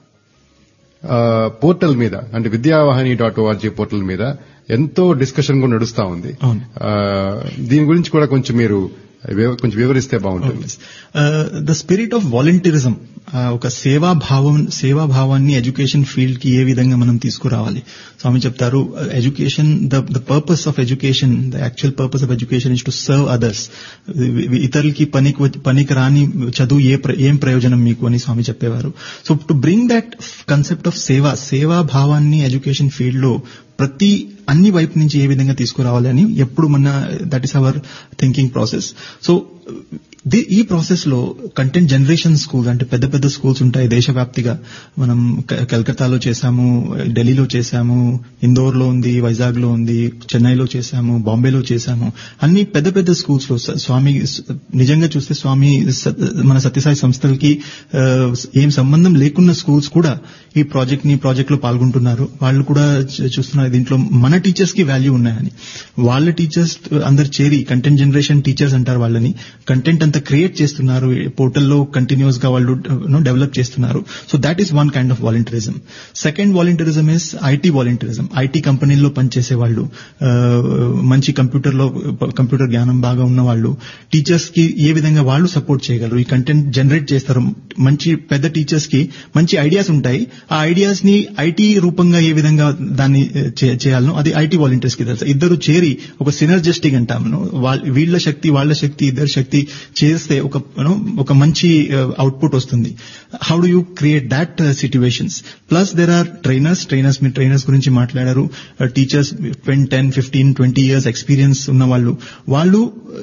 Speaker 2: ఆ, పోర్టల్ మీద అంటే విద్యావాహిని డాట్ ఓఆర్జీ పోర్టల్ మీద ఎంతో డిస్కషన్ కూడా నడుస్తా ఉంది
Speaker 3: అవును.
Speaker 2: ఆ, దీని గురించి కూడా కొంచెం మీరు వివ- కొంచెం వివరిస్తే బాగుంటుంది
Speaker 3: ద స్పిరిట్ ఆఫ్ వాలంటీరిజం ఒక సేవా భావం సేవా భావాన్ని ఎడ్యుకేషన్ ఫీల్డ్ కి ఏ విధంగా మనం తీసుకురావాలి స్వామి చెప్తారు education the the purpose of education the actual purpose of education is to serve others ఇతరులకి పనికి వచ్చి- పనికి రాని చదువు ఏ ప్ర- ఏం ప్రయోజనం మీకు అని స్వామి చెప్పేవారు so to bring that concept of seva సేవా భావాన్ని ఎడ్యుకేషన్ ఫీల్డ్ లో ప్రతి అన్ని వైపు నుంచి ఏ విధంగా తీసుకురావాలి అని ఎప్పుడు మన that is our thinking process so ది- ఈ ప్రాసెస్ లో కంటెంట్ జనరేషన్ స్కూల్స్ అంటే పెద్ద పెద్ద స్కూల్స్ ఉంటాయి దేశవ్యాప్తిగా మనం క- కలకత్తాలో చేశాము ఢిల్లీలో చేశాము ఇందోర్ లో ఉంది వైజాగ్ లో ఉంది చెన్నైలో చేశాము బాంబేలో చేశాము అన్ని పెద్ద పెద్ద స్కూల్స్ లో స- స్వామి స- నిజంగా చూస్తే స్వామి స- మన సత్యసాయి సంస్థలకి ఆ, ఏం సంబంధం లేకున్న స్కూల్స్ కూడా ఈ ప్రాజెక్ట్ ని ప్రాజెక్ట్ లో పాల్గొంటున్నారు వాళ్ళు కూడా చూ- చూస్తున్నారు దీంట్లో మన టీచర్స్ కి వాల్యూ ఉన్నాయని వాళ్ళ టీచర్స్ అందరు చేరి కంటెంట్ జనరేషన్ టీచర్స్ అంటారు వాళ్ళని కంటెంట్ అంతా క్రియేట్ చేస్తున్నారు పోర్టల్లో కంటిన్యూస్ గా వాళ్ళు డెవలప్ చేస్తున్నారు so that is one kind of volunteerism second volunteerism is IT volunteerism IT కంపెనీల్లో పనిచేసే వాళ్ళు ఆ, మంచి కంప్యూటర్ లో కంప్యూటర్ జ్ఞానం బాగా ఉన్న వాళ్ళు టీచర్స్ కి ఏ విధంగా వాళ్ళు సపోర్ట్ చేయగలరు ఈ కంటెంట్ జనరేట్ చేస్తారు మంచి పెద్ద టీచర్స్ కి మంచి ఐడియాస్ ఉంటాయి ఆ ఐడియాస్ ని ఐటీ రూపంగా ఏ విధంగా దాన్ని చే- చేయాలనో అది ఐటీ వాలంటీర్స్ కి తెలుసు ఇద్దరు చేరి ఒక సినర్జెస్టిక్ అంటాము వాళ్ళ- వీళ్ళ శక్తి వాళ్ళ శక్తి ఇద్దరు శక్తి చేస్తే ఒక you know, ఒక మంచి అవుట్పుట్ వస్తుంది how do you create that situations plus there are trainers trainers మీ ట్రైనర్స్ గురించి మాట్లాడారు teachers ten fifteen twenty years experience ఉన్న వాళ్ళు వాళ్ళు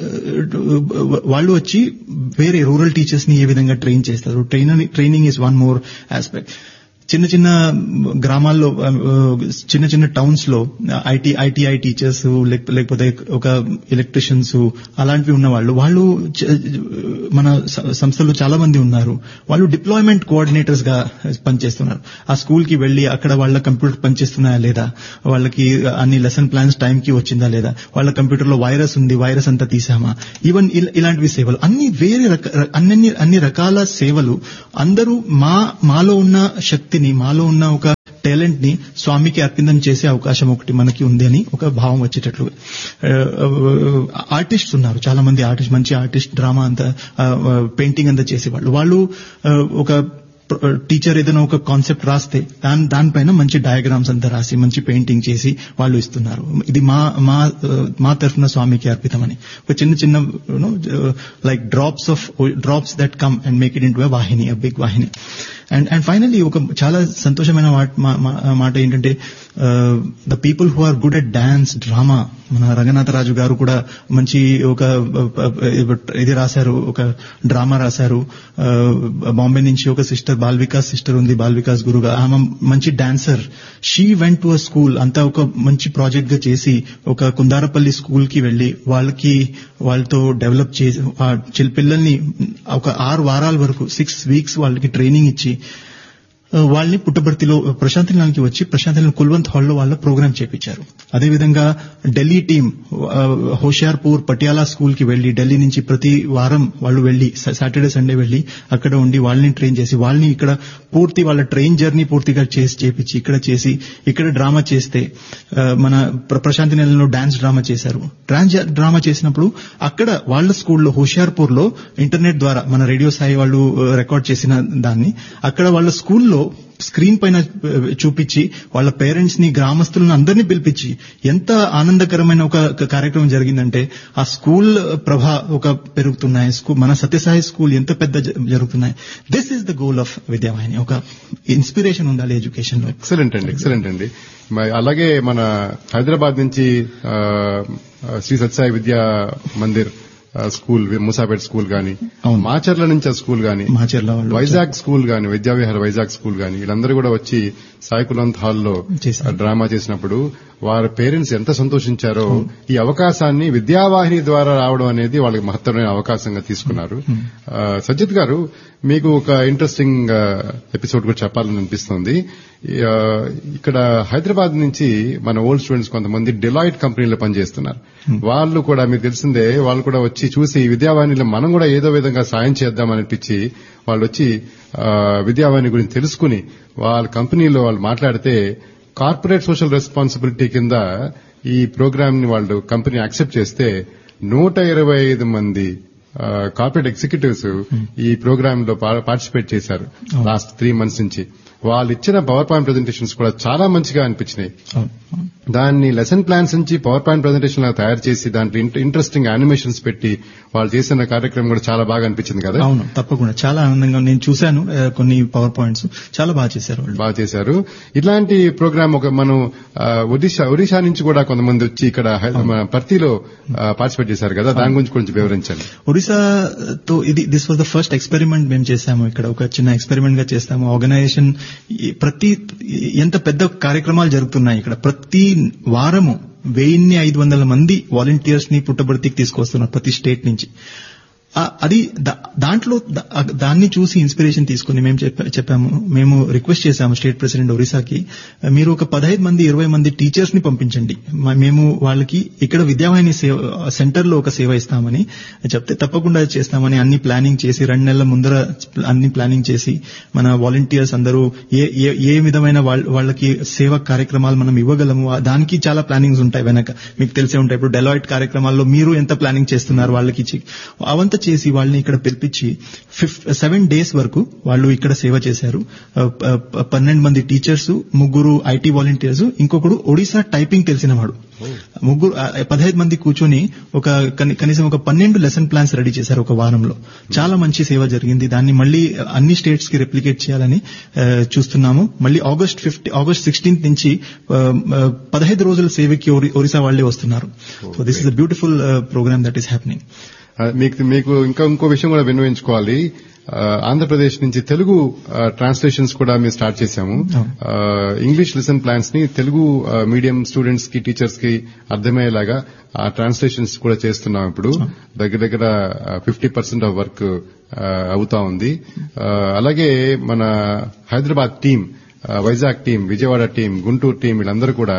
Speaker 3: uh, వాళ్ళు వచ్చి వేరే రూరల్ టీచర్స్ ని ఏ విధంగా ట్రైన్ చేస్తారు trainer training is one more aspect చిన్న చిన్న గ్రామాల్లో ఆ, చిన్న చిన్న టౌన్స్ లో ఐటీ ఐటీఐ టీచర్స్ లేకపోతే ఒక ఎలక్ట్రిషియన్స్ అలాంటివి ఉన్న వాళ్ళు వాళ్ళు చ- మన స- సంస్థలో చాలా మంది ఉన్నారు వాళ్ళు డిప్లాయ్మెంట్ కోఆర్డినేటర్స్ గా పనిచేస్తున్నారు ఆ స్కూల్ కి వెళ్లి అక్కడ వాళ్ళ కంప్యూటర్ పనిచేస్తున్నాయా లేదా వాళ్ళకి అన్ని లెసన్ ప్లాన్స్ టైం కి వచ్చిందా లేదా వాళ్ళ కంప్యూటర్ లో వైరస్ ఉంది వైరస్ అంతా తీసామా ఈవెన్ ఇల- ఇలాంటివి సేవలు అన్ని వేరే రక అన్ని అన్ని రకాల సేవలు అందరూ మా మాలో ఉన్న శక్తిని మాలో ఉన్న ఒక టాలెంట్ ని స్వామికి అర్పితం చేసే అవకాశం ఒకటి మనకి ఉంది అని ఒక భావం వచ్చేటట్లు ఆర్టిస్ట్ ఉన్నారు చాలా మంది ఆర్టిస్ట్ మంచి ఆర్టిస్ట్ డ్రామా అంతా పెయింటింగ్ అంతా చేసేవాళ్ళు వాళ్ళు ఆ, ఒక టీచర్ ఏదైనా ఒక కాన్సెప్ట్ రాస్తే దాని దానిపైన మంచి డయాగ్రామ్స్ అంతా రాసి మంచి పెయింటింగ్ చేసి వాళ్ళు ఇస్తున్నారు ఇది మా మా ఆ, మా తరఫున స్వామికి అర్పితమని ఒక చిన్న చిన్న like drops of drops that come and make it into Vahini big Vahini and and finally ఒక చాలా సంతోషమైన వాట్- మా- మా- మాట ఏంటంటే the people who are good at dance drama మన రంగనాథరాజు గారు కూడా మంచి ఒక uh, ఇది రాశారు ఒక డ్రామా రాశారు బాంబే నుంచి ఒక సిస్టర్ బాల్ వికాస్ సిస్టర్ ఉంది బాల్ వికాస్ గురుగా ఆమె మంచి dancer she went to a school అంతా ఒక మంచి ప్రాజెక్ట్ గా చేసి ఒక కుందారపల్లి స్కూల్ కి వెళ్లి వాళ్ళకి వాళ్ళతో డెవలప్ చేసి ఆ చిల్ పిల్లల్ని ఒక ఆరు వారాల వరకు సిక్స్ వీక్స్ వాళ్ళకి ట్రైనింగ్ ఇచ్చి ఆ, వాళ్ళని పుట్టబర్తిలో ప్రశాంతి నిలయానికి వచ్చి ప్రశాంతి నిలయం కుల్వంత్ హాల్లో వాళ్ళ ప్రోగ్రామ్ చేపించారు అదేవిధంగా ఢిల్లీ టీం ఆ, హోషియార్పూర్ పటియాలా స్కూల్ కి వెళ్లి ఢిల్లీ నుంచి ప్రతి వారం వాళ్ళు వెళ్లి సాటర్డే సండే వెళ్లి అక్కడ ఉండి వాళ్ళని ట్రైన్ చేసి వాళ్ళని ఇక్కడ పూర్తి వాళ్ళ ట్రైన్ జర్నీ పూర్తిగా చేసి చేపించి ఇక్కడ చేసి ఇక్కడ డ్రామా చేస్తే ఆ, మన ప్ర- ప్రశాంతి నిలయంలో డాన్స్ డ్రామా చేశారు డాన్స్ డ్రామా చేసినప్పుడు అక్కడ వాళ్ళ స్కూల్లో హోషియార్పూర్ లో ఇంటర్నెట్ ద్వారా మన రేడియో సాయి వాళ్ళు ఆ, రికార్డ్ చేసిన దాన్ని అక్కడ వాళ్ళ స్కూల్లో స్క్రీన్ పైన ఆ, చూపించి వాళ్ళ పేరెంట్స్ ని గ్రామస్తులను అందరినీ పిలిపించి ఎంత ఆనందకరమైన ఒక ఒక కార్యక్రమం జరిగిందంటే ఆ స్కూల్ ప్రభ ఒక పెరుగుతున్నాయి స్కూల్ మన సత్యసాయి స్కూల్ ఎంత పెద్ద జ- జరుగుతున్నాయి this is the goal of Vidyavahini ఒక ఇన్స్పిరేషన్ ఉండాలి ఎడ్యుకేషన్ లో
Speaker 2: ఎక్సలెంట్ అండి ఎక్సలెంట్ అండి మరి అలాగే మన హైదరాబాద్ నుంచి ఆ, శ్రీ సత్యసాయి విద్యా మందిర్ ఆ, స్కూల్ ముసాపేట్ స్కూల్ గాని
Speaker 3: అవును.
Speaker 2: మాచర్ల నుంచి ఆ స్కూల్ గాని
Speaker 3: మాచర్ల వాళ్ళు
Speaker 2: వైజాగ్ స్కూల్ గాని విద్యావిహార వైజాగ్ స్కూల్ గాని వీళ్ళందరూ కూడా వచ్చి సాయి కులంత్ హాల్లో
Speaker 3: చేశారు.
Speaker 2: డ్రామా చేసినప్పుడు వారి పేరెంట్స్ ఎంత సంతోషించారో ఈ అవకాశాన్ని విద్యావాహిని ద్వారా రావడం అనేది వాళ్ళకి మహత్తరమైన అవకాశంగా తీసుకున్నారు ఆ, సజ్జిత్ గారు మీకు ఒక ఇంట్రెస్టింగ్ ఎపిసోడ్ కూడా చెప్పాలని అనిపిస్తుంది ఆ, ఇక్కడ హైదరాబాద్ నుంచి మన ఓల్డ్ స్టూడెంట్స్ కొంతమంది డిలాయిట్ కంపెనీలో పనిచేస్తున్నారు వాళ్ళు కూడా మీకు తెలిసిందే వాళ్ళు కూడా వచ్చి చూసి విద్యావాహినిలో మనం కూడా ఏదో విధంగా సాయం చేద్దామనిపించి వాళ్ళు వచ్చి ఆ, విద్యావాహిని గురించి తెలుసుకుని వాళ్ళ కంపెనీలో వాళ్ళు మాట్లాడితే కార్పొరేట్ సోషల్ రెస్పాన్సిబిలిటీ కింద ఈ ప్రోగ్రామ్ ని వాళ్ళు కంపెనీ యాక్సెప్ట్ చేస్తే నూట ఇరవై ఐదు మంది కార్పొరేట్ ఎగ్జిక్యూటివ్స్ ఈ ప్రోగ్రామ్ లో పార్టిసిపేట్ చేశారు లాస్ట్ త్రీ మంత్స్ నుంచి వాళ్ళు ఇచ్చిన పవర్ పాయింట్ ప్రెజెంటేషన్స్ కూడా చాలా మంచిగా అనిపించినాయి
Speaker 3: అవును, అవును.
Speaker 2: దాన్ని లెసన్ ప్లాన్స్ నుంచి పవర్ పాయింట్ ప్రెజెంటేషన్ లాగా తయారు చేసి దాంట్లో ఇంట్రెస్టింగ్ యానిమేషన్స్ పెట్టి వాళ్ళు చేసిన కార్యక్రమం కూడా చాలా బాగా అనిపించింది కదా
Speaker 3: అవును తప్పకుండా చాలా ఆనందంగా నేను చూశాను ఆ, కొన్ని పవర్ పాయింట్స్ చాలా బాగా చేశారు వాళ్ళు
Speaker 2: బాగా చేశారు ఇట్లాంటి ప్రోగ్రామ్ ఒక మనం ఆ, ఒడిశా ఒడిశా నుంచి కూడా కొంతమంది వచ్చి ఇక్కడ హై- మన పర్తిలో పార్టిసిపేట్ చేశారు కదా దాని గురించి కొంచెం వివరించండి
Speaker 3: ఒడిశాతో ఇది this was the first experiment మేము చేశాము ఇక్కడ ఒక చిన్న ఎక్స్పెరిమెంట్ గా చేస్తాము ఆర్గనైజేషన్ ఈ ప్రతి ఎంత పెద్ద కార్యక్రమాలు జరుగుతున్నాయి ఇక్కడ ప్రతి వారము వెయ్యిన్ని ఐదు వందల మంది వాలంటీర్స్ ని పుట్టబడితికి తీసుకొస్తున్నారు ప్రతి స్టేట్ నుంచి ఆ- అది దా- దాంట్లో దా- దాన్ని చూసి ఇన్స్పిరేషన్ తీసుకుని మేము చెప్ప- చెప్పాము మేము రిక్వెస్ట్ చేశాము స్టేట్ ప్రెసిడెంట్ ఒరిస్సాకి మీరు ఒక పదహైదు మంది ఇరవై మంది టీచర్స్ ని పంపించండి మ- మేము వాళ్ళకి ఇక్కడ విద్యావాహిని సేవ సెంటర్ లో ఒక సేవ ఇస్తామని చెప్తే తప్పకుండా చేస్తామని అన్ని ప్లానింగ్ చేసి రెండు నెలల ముందర అన్ని ప్లానింగ్ చేసి మన వాలంటీర్స్ అందరూ ఏ ఏ- ఏ విధమైన వాళ్ళ- వాళ్ళకి సేవ కార్యక్రమాలు మనం ఇవ్వగలము ఆ- దానికి చాలా ప్లానింగ్స్ ఉంటాయి వెనక మీకు తెలిసే ఉంటాయి ఇప్పుడు డెలాయిట్ కార్యక్రమాల్లో మీరు ఎంత ప్లానింగ్ చేస్తున్నారు వాళ్ళకి ఇచ్చి అవంతా చేసి వాళ్ళని ఇక్కడ పిలిపించి ఫిఫ్ సెవెన్ డేస్ వరకు వాళ్ళు ఇక్కడ సేవ చేశారు ఆ, ప- పన్నెండు మంది టీచర్స్ ముగ్గురు ఐటీ వాలంటీర్స్ ఇంకొకడు ఒడిశా టైపింగ్ తెలిసిన వాడు ముగ్గురు ఆ, పదహైదు మంది కూర్చొని ఒక కని- కనీసం ఒక పన్నెండు లెసన్ ప్లాన్స్ రెడీ చేశారు ఒక వారంలో చాలా మంచి సేవ జరిగింది దాన్ని మళ్ళీ అన్ని స్టేట్స్ కి రెప్లికేట్ చేయాలని ఆ, చూస్తున్నాము మళ్ళీ ఆగస్ట్ ఫిఫ్టీ ఆగస్ట్ సిక్స్టీన్త్ నుంచి ఆ, ఆ, పదహైదు రోజుల సేవకి ఒరి- ఒరిస్సా వాళ్లే వస్తున్నారు so this is a beautiful programme that is happening
Speaker 2: ఆ, మీకు మీకు ఇంకా ఇంకో విషయం కూడా విన్నవించుకోవాలి ఆ, ఆంధ్రప్రదేశ్ నుంచి తెలుగు ట్రాన్స్లేషన్స్ కూడా మేము స్టార్ట్ చేశాము ఆ, ఇంగ్లీష్ లెసన్ ప్లాన్స్ ని తెలుగు ఆ, మీడియం స్టూడెంట్స్ కి టీచర్స్ కి అర్థమయ్యేలాగా ఆ ట్రాన్స్లేషన్స్ కూడా చేస్తున్నాం ఇప్పుడు దగ్గర దగ్గర ఫిఫ్టీ పర్సెంట్ ఆఫ్ వర్క్ అవుతా ఉంది ఆ, అలాగే మన హైదరాబాద్ టీం ఆ, Vizag team Vijayawada team Guntur team వీళ్ళందరూ కూడా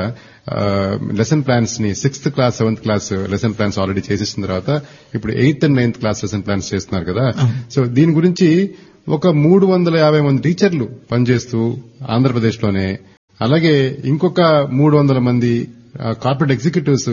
Speaker 2: లెసన్ ప్లాన్స్ ని sixth class seventh class lesson plans already చేసేసిన తర్వాత ఇప్పుడు eighth and ninth class lesson plans చేస్తున్నారు కదా సో దీని గురించి ఒక మూడు వందల యాభై మంది టీచర్లు పనిచేస్తూ ఆంధ్రప్రదేశ్ లోనే అలాగే ఇంకొక మూడు వందల మంది కార్పొరేట్ ఎగ్జిక్యూటివ్స్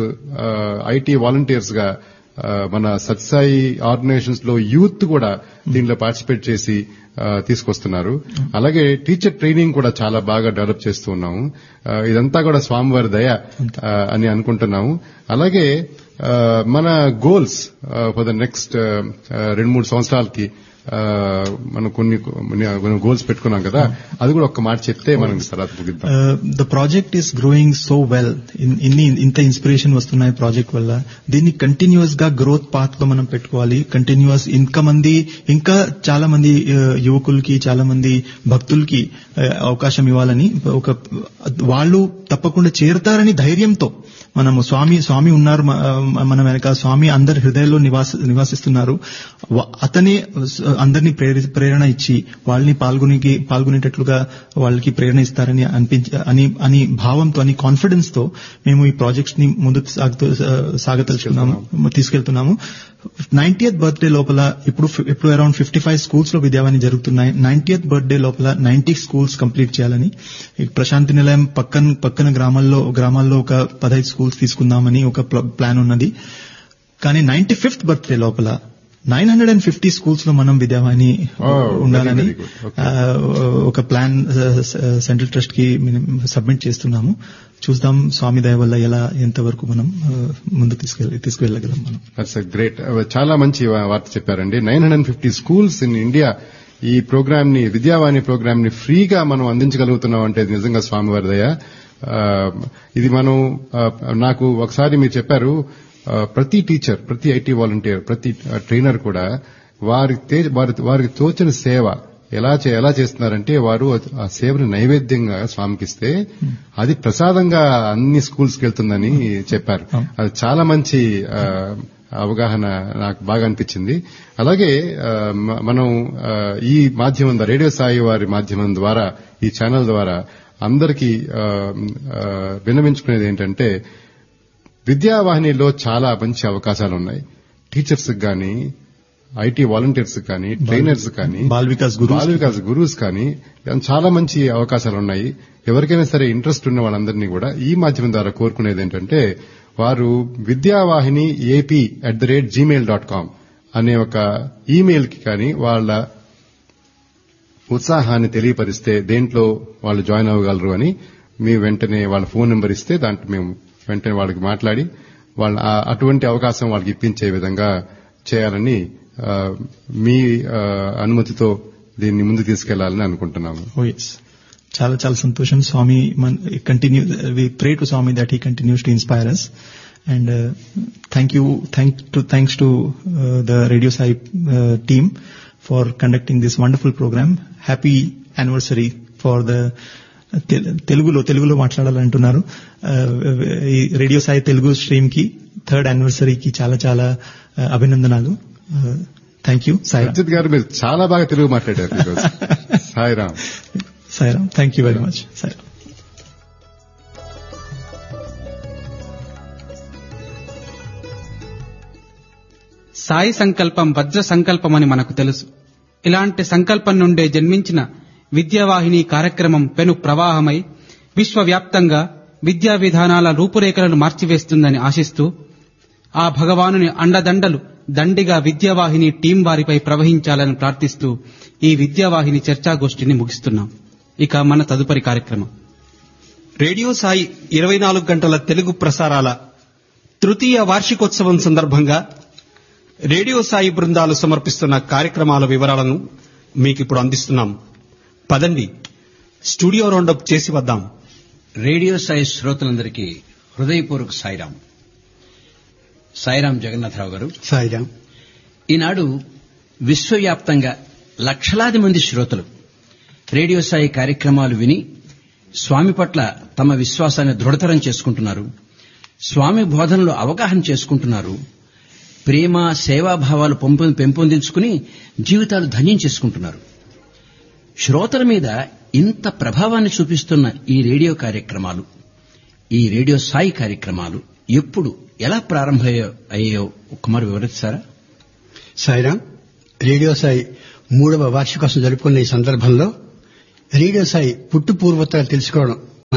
Speaker 2: ఐటీ వాలంటీర్స్ గా ఆ, మన సత్సాయి ఆర్గనైజేషన్స్ లో యూత్ కూడా దీనిలో పార్టిసిపేట్ చేసి ఆ, తీసుకొస్తున్నారు అలాగే టీచర్ ట్రైనింగ్ కూడా చాలా బాగా డెవలప్ చేస్తూ ఉన్నాము ఆ, ఇదంతా కూడా స్వామివారి దయ ఆ, అని అనుకుంటున్నాము అలాగే ఆ, మన గోల్స్ ఫర్ ద నెక్స్ట్ రెండు మూడు సంవత్సరాలకి ఆ, మనం కొన్ని కొన్ని గోల్స్ పెట్టుకున్నాం కదా అది కూడా ఒక్క మాట చెప్తే మనం తర్వాత ముగిద్దాం
Speaker 3: the project is growing so well ఇన్ని ఇంత ఇన్స్పిరేషన్ వస్తున్నాయి ప్రాజెక్ట్ వల్ల దీన్ని కంటిన్యూస్ గా గ్రోత్ పాత్ లో మనం పెట్టుకోవాలి కంటిన్యూస్ ఇంకా మంది ఇంకా చాలా మంది uh, యువకులకి చాలా మంది భక్తులకి uh, అవకాశం ఇవ్వాలని ఒక వాళ్ళు తప్పకుండా చేరుతారని ధైర్యంతో మనము స్వామి స్వామి ఉన్నారు మ- మన వెనక స్వామి అందరి హృదయాల్లో నివాస నివాసిస్తున్నారు వ- అతనే స- అందరినీ ప్రేరి ప్రేరణ ఇచ్చి వాళ్ళని పాల్గొనికి పాల్గొనేటట్లుగా వాళ్ళకి ప్రేరణ ఇస్తారని అనిపించ అని అని భావంతో అని కాన్ఫిడెన్స్ తో మేము ఈ ప్రాజెక్ట్స్ ని ముందుకు సాగుతూ సాగతలుచుకున్నాము తీసుకెళ్తున్నాము నైన్టీయత్ బర్త్డే లోపల ఇప్పుడు ఇప్పుడు అరౌండ్ ఫిఫ్టీ ఫైవ్ స్కూల్స్ లో విద్యావాణి జరుగుతున్నాయి నైన్టీయత్ బర్త్డే లోపల నైన్టీ స్కూల్స్ కంప్లీట్ చేయాలని ఈ ప్రశాంతి నిలయం పక్కన పక్కన గ్రామాల్లో గ్రామాల్లో ఒక పదహైదు స్కూల్స్ తీసుకుందామని ఒక ప్ల- ప్లాన్ ఉన్నది కానీ నైన్టీ ఫిఫ్త్ బర్త్డే లోపల nine hundred and fifty schools లో మనం విద్యావాణి
Speaker 2: Oh,
Speaker 3: ఉండాలని
Speaker 2: very, very good. Okay.
Speaker 3: ఆ, ఒక ప్లాన్ సెంట్రల్ ట్రస్ట్ కి సబ్మిట్ చేస్తున్నాము చూద్దాం స్వామి దయ వల్ల ఎలా ఎంతవరకు మనం ఆ, ముందుకు తీసుకెళ్ళ తీసుకువెళ్ళగలం మనం
Speaker 2: దట్స్ గ్రేట్ చాలా మంచి వా- వార్త చెప్పారండి nine hundred fifty schools in India ఈ ప్రోగ్రామ్ ని విద్యావాణి ప్రోగ్రామ్ ని ఫ్రీగా మనం అందించగలుగుతున్నాం అంటే ఇది నిజంగా స్వామివారి దయ ఆ, ఇది మనం ఆ, నాకు ఒకసారి మీరు చెప్పారు ఆ, ప్రతి టీచర్ ప్రతి ఐటీ వాలంటీర్ ప్రతి ట్రైనర్ కూడా వారి తే- వారి వారికి తోచిన సేవ ఎలా చే- ఎలా చేస్తున్నారంటే వారు ఆ సేవను నైవేద్యంగా స్వామికిస్తే అది ప్రసాదంగా అన్ని స్కూల్స్ కి వెళ్తుందని చెప్పారు అది చాలా మంచి ఆ, అవగాహన నాకు బాగా అనిపించింది అలాగే ఆ, మ- మనం ఆ, ఈ మాధ్యమం ద్వారా రేడియో సాయి వారి మాధ్యమం ద్వారా ఈ ఛానల్ ద్వారా అందరికీ ఆ, ఆ, విన్నవించుకునేది ఏంటంటే విద్యావాహినిలో చాలా మంచి అవకాశాలు ఉన్నాయి టీచర్స్ కానీ ఐటీ వాలంటీర్స్ కానీ ట్రైనర్స్ కానీ
Speaker 3: బాల్ వికాస్ గురు
Speaker 2: బాల వికాస్ గురువుస్ కానీ చాలా మంచి అవకాశాలు ఉన్నాయి ఎవరికైనా సరే ఇంట్రెస్ట్ ఉన్న వాళ్ళందరినీ కూడా ఈ మాధ్యమం ద్వారా కోరుకునేది ఏంటంటే వారు Vidyavahini AP at the rate Gmail dot com అనే ఒక ఈమెయిల్ కి కానీ వాళ్ళ ఉత్సాహాన్ని తెలియపరిస్తే దేంట్లో వాళ్ళు జాయిన్ అవ్వగలరు అని మీ వెంటనే వాళ్ళ ఫోన్ నెంబర్ ఇస్తే దాంట్లో మేము వెంటనే వాళ్ళకి మాట్లాడి వాళ్ళ ఆ- అటువంటి అవకాశం వాళ్ళకి ఇప్పించే విధంగా చేయాలని ఆ, మీ ఆ, అనుమతితో దీన్ని ముందు తీసుకెళ్లాలని అనుకుంటున్నాము
Speaker 3: ఓ ఎస్ చాలా చాలా సంతోషం Swami continue we pray to Swami that he continues to inspire us and thank you thank to thanks to the radio Sai team for conducting this wonderful programme happy anniversary for the తెలుగులో తెలుగులో మాట్లాడాలంటున్నారు Uh, ఈ రేడియో సాయి తెలుగు స్ట్రీమ్ కి థర్డ్ యానివర్సరీకి చాలా చాలా uh, అభినందనాలు థ్యాంక్ యూ సాయి
Speaker 2: అజిత్ గారు మీరు చాలా బాగా తెలుగు మాట్లాడారు ఈరోజు Sairam
Speaker 3: Sairam thank you very much Sairam
Speaker 1: Sai సంకల్పం వజ్ర సంకల్పమని మనకు తెలుసు ఇలాంటి సంకల్పం నుండే జన్మించిన విద్యావాహిని కార్యక్రమం పెను ప్రవాహమై విశ్వవ్యాప్తంగా విద్యా విధానాల రూపురేఖలను మార్చివేస్తుందని ఆశిస్తూ ఆ భగవానుని అండదండలు దండిగా విద్యావాహిని టీం వారిపై ప్రవహించాలని ప్రార్థిస్తూ ఈ విద్యావాహిని చర్చాగోష్ఠిని ముగిస్తున్నాం ఇక మన తదుపరి కార్యక్రమం
Speaker 4: రేడియో సాయి ఇరవై నాలుగు గంటల తెలుగు ప్రసారాల తృతీయ వార్షికోత్సవం సందర్భంగా రేడియో సాయి బృందాలు సమర్పిస్తున్న కార్యక్రమాల వివరాలను మీకిప్పుడు అందిస్తున్నాం పదండి స్టూడియో రౌండప్ చేసి వద్దాం
Speaker 5: రేడియో సాయి శ్రోతలందరికీ హృదయపూర్వక సాయిరాం సాయిరాం జగన్నాథరావు గారు
Speaker 4: సాయిరాం
Speaker 5: ఈనాడు విశ్వవ్యాప్తంగా లక్షలాది మంది శ్రోతలు రేడియో సాయి కార్యక్రమాలు విని స్వామి పట్ల తమ విశ్వాసాన్ని దృఢతరం చేసుకుంటున్నారు స్వామి బోధనలు అవగాహన చేసుకుంటున్నారు ప్రేమ సేవాభావాలు పెంపొ- పెంపొందించుకుని జీవితాలు ధన్యం చేసుకుంటున్నారు శ్రోతల మీద ఇంత ప్రభావాన్ని చూపిస్తున్న ఈ రేడియో కార్యక్రమాలు ఈ రేడియో సాయి కార్యక్రమాలు ఎప్పుడు ఎలా ప్రారంభమయ్యో అయ్యాయో కుమార్ వివరిస్తారా
Speaker 6: సాయిరాం రేడియో సాయి మూడవ వార్షికోత్సవం జరుపుకున్న ఈ సందర్భంలో రేడియో సాయి పుట్టు పూర్వోత్తరాలు తెలుసుకోవడం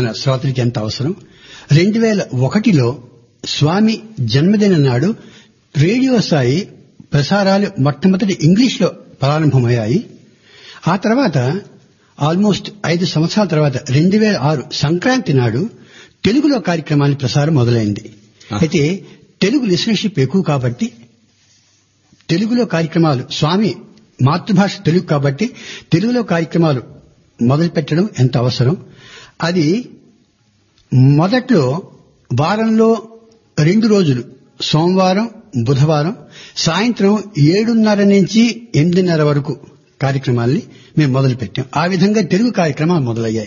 Speaker 6: మన శ్రోతలకి ఎంత అవసరం రెండు వేల ఒకటిలో స్వామి జన్మదిన నాడు రేడియో స్థాయి ప్రసారాలు మొట్టమొదటి ఇంగ్లీష్లో ప్రారంభమయ్యాయి ఆ తర్వాత ఆల్మోస్ట్ ఐదు సంవత్సరాల తర్వాత రెండు వేల ఆరు సంక్రాంతి నాడు తెలుగులో కార్యక్రమాన్ని ప్రసారం మొదలైంది అయితే తెలుగు లిసనర్షిప్ ఎక్కువ కాబట్టి తెలుగులో కార్యక్రమాలు స్వామి మాతృభాష తెలుగు కాబట్టి తెలుగులో కార్యక్రమాలు మొదలుపెట్టడం ఎంత అవసరం అది మొదట్లో వారంలో రెండు రోజులు సోమవారం బుధవారం సాయంత్రం ఏడున్నర నుంచి ఎనిమిదిన్నర వరకు కార్యక్రమాల్ని మేము మొదలుపెట్టాం ఆ విధంగా తెలుగు కార్యక్రమాలు మొదలయ్యాయి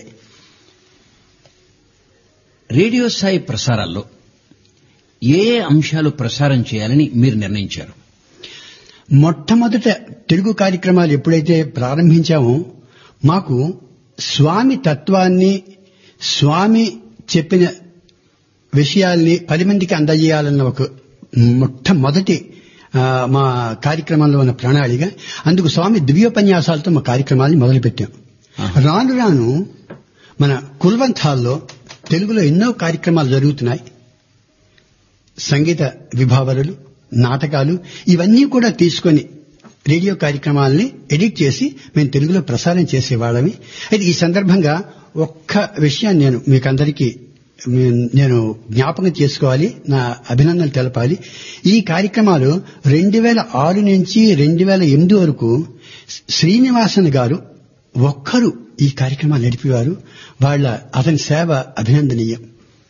Speaker 5: రేడియో స్థాయి ప్రసారాల్లో ఏ ఏ అంశాలు ప్రసారం చేయాలని మీరు నిర్ణయించారు
Speaker 6: మొట్టమొదట తెలుగు కార్యక్రమాలు ఎప్పుడైతే ప్రారంభించామో మాకు స్వామి తత్వాన్ని స్వామి చెప్పిన విషయాల్ని పది మందికి అందజేయాలన్న ఒక మొట్టమొదటి ఆ, మా కార్యక్రమంలో ఉన్న ప్రణాళిక అందుకు స్వామి దివ్యోపన్యాసాలతో మా కార్యక్రమాన్ని మొదలుపెట్టాం రాను రాను మన కుల్వంత్ హాల్లో తెలుగులో ఎన్నో కార్యక్రమాలు జరుగుతున్నాయి సంగీత విభావరులు నాటకాలు ఇవన్నీ కూడా తీసుకొని రేడియో కార్యక్రమాలని ఎడిట్ చేసి మేము తెలుగులో ప్రసారం చేసేవాళ్ళమి అయితే ఈ సందర్భంగా ఒక్క విషయాన్ని నేను మీకందరికీ మీ- నేను జ్ఞాపకం చేసుకోవాలి నా అభినందనలు తెలపాలి ఈ కార్యక్రమాలు రెండు వేల ఆరు నుంచి రెండు వేల ఎనిమిది వరకు శ్రీనివాసన్ గారు ఒక్కరు ఈ కార్యక్రమాలు నడిపేవారు వాళ్ళ అతని సేవ అభినందనీయం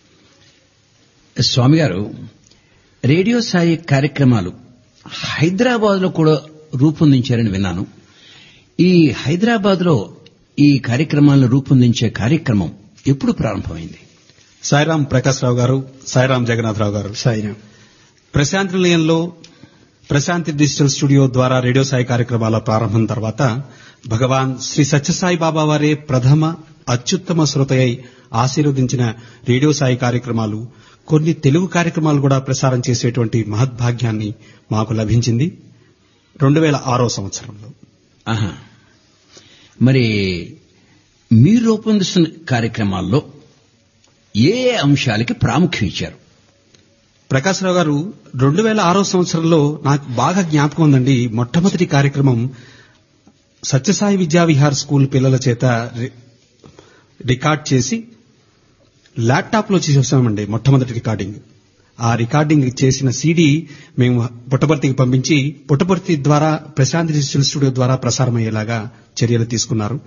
Speaker 5: స్వామి గారు రేడియో స్థాయి కార్యక్రమాలు హైదరాబాద్ లో కూడా రూపొందించారని విన్నాను ఈ హైదరాబాద్ లో ఈ కార్యక్రమాలను రూపొందించే కార్యక్రమం ఎప్పుడు ప్రారంభమైంది
Speaker 4: సాయిరాం ప్రకాశ్రావు గారు సాయిరాం జగన్నాథరావు గారు
Speaker 6: సాయిరాం
Speaker 4: ప్రశాంతి నిలయంలో ప్రశాంతి డిజిటల్ స్టూడియో ద్వారా రేడియో సాయి కార్యక్రమాల ప్రారంభం తర్వాత భగవాన్ శ్రీ సత్యసాయి బాబా వారే ప్రథమ అత్యుత్తమ శ్రోతయై ఆశీర్వదించిన రేడియో సాయి కార్యక్రమాలు కొన్ని తెలుగు కార్యక్రమాలు కూడా ప్రసారం చేసేటువంటి మహద్భాగ్యాన్ని మాకు లభించింది రెండు వేల ఆరో సంవత్సరంలో
Speaker 5: ఆహా మరి మీరు రూపొందిస్తున్న కార్యక్రమాల్లో ఏ ఏ అంశాలకి ప్రాముఖ్యం ఇచ్చారు
Speaker 4: ప్రకాశ్రావు గారు రెండు వేల ఆరో సంవత్సరంలో నాకు బాగా జ్ఞాపకం ఉందండి మొట్టమొదటి కార్యక్రమం సత్యసాయి విద్యా విహార్ స్కూల్ పిల్లల చేత రి- రికార్డ్ చేసి ల్యాప్టాప్ లో చేసామండి మొట్టమొదటి రికార్డింగ్ ఆ రికార్డింగ్ చేసిన సీడీ మేము పుట్టపర్తికి పంపించి పుట్టపర్తి ద్వారా ప్రశాంతి డిజిటల్ స్టూడియో ద్వారా ప్రసారమయ్యేలాగా చర్యలు తీసుకున్నారు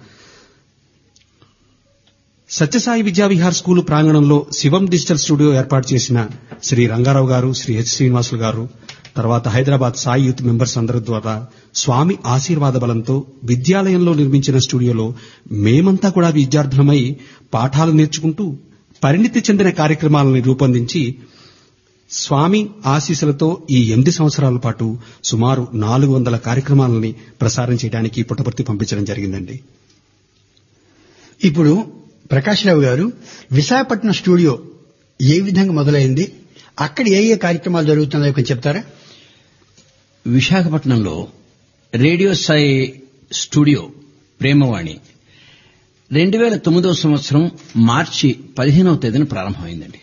Speaker 4: సత్యసాయి విద్యావిహార్ స్కూలు ప్రాంగణంలో శివం డిజిటల్ స్టూడియో ఏర్పాటు చేసిన శ్రీ రంగారావు గారు శ్రీ హెచ్ శ్రీనివాసులు గారు తర్వాత హైదరాబాద్ సాయి యూత్ మెంబర్స్ అందరి ద్వారా స్వామి ఆశీర్వాద బలంతో విద్యాలయంలో నిర్మించిన స్టూడియోలో మేమంతా కూడా విద్యార్థులమై పాఠాలు నేర్చుకుంటూ పరిణితి చెందిన కార్యక్రమాలను రూపొందించి స్వామి ఆశీస్సులతో ఈ ఎనిమిది సంవత్సరాల పాటు సుమారు నాలుగు వందల కార్యక్రమాలని ప్రసారం చేయడానికి పుట్టపర్తి పంపించడం జరిగిందండి
Speaker 6: ఇప్పుడు ప్రకాష్ రావు గారు విశాఖపట్నం స్టూడియో ఏ విధంగా మొదలైంది అక్కడ ఏ ఏ కార్యక్రమాలు జరుగుతున్నాయో కొంచెం చెప్తారా
Speaker 5: విశాఖపట్నంలో రేడియో సాయి స్టూడియో ప్రేమవాణి రెండు వేల తొమ్మిదవ సంవత్సరం మార్చి పదిహేనవ తేదీన ప్రారంభమైందండి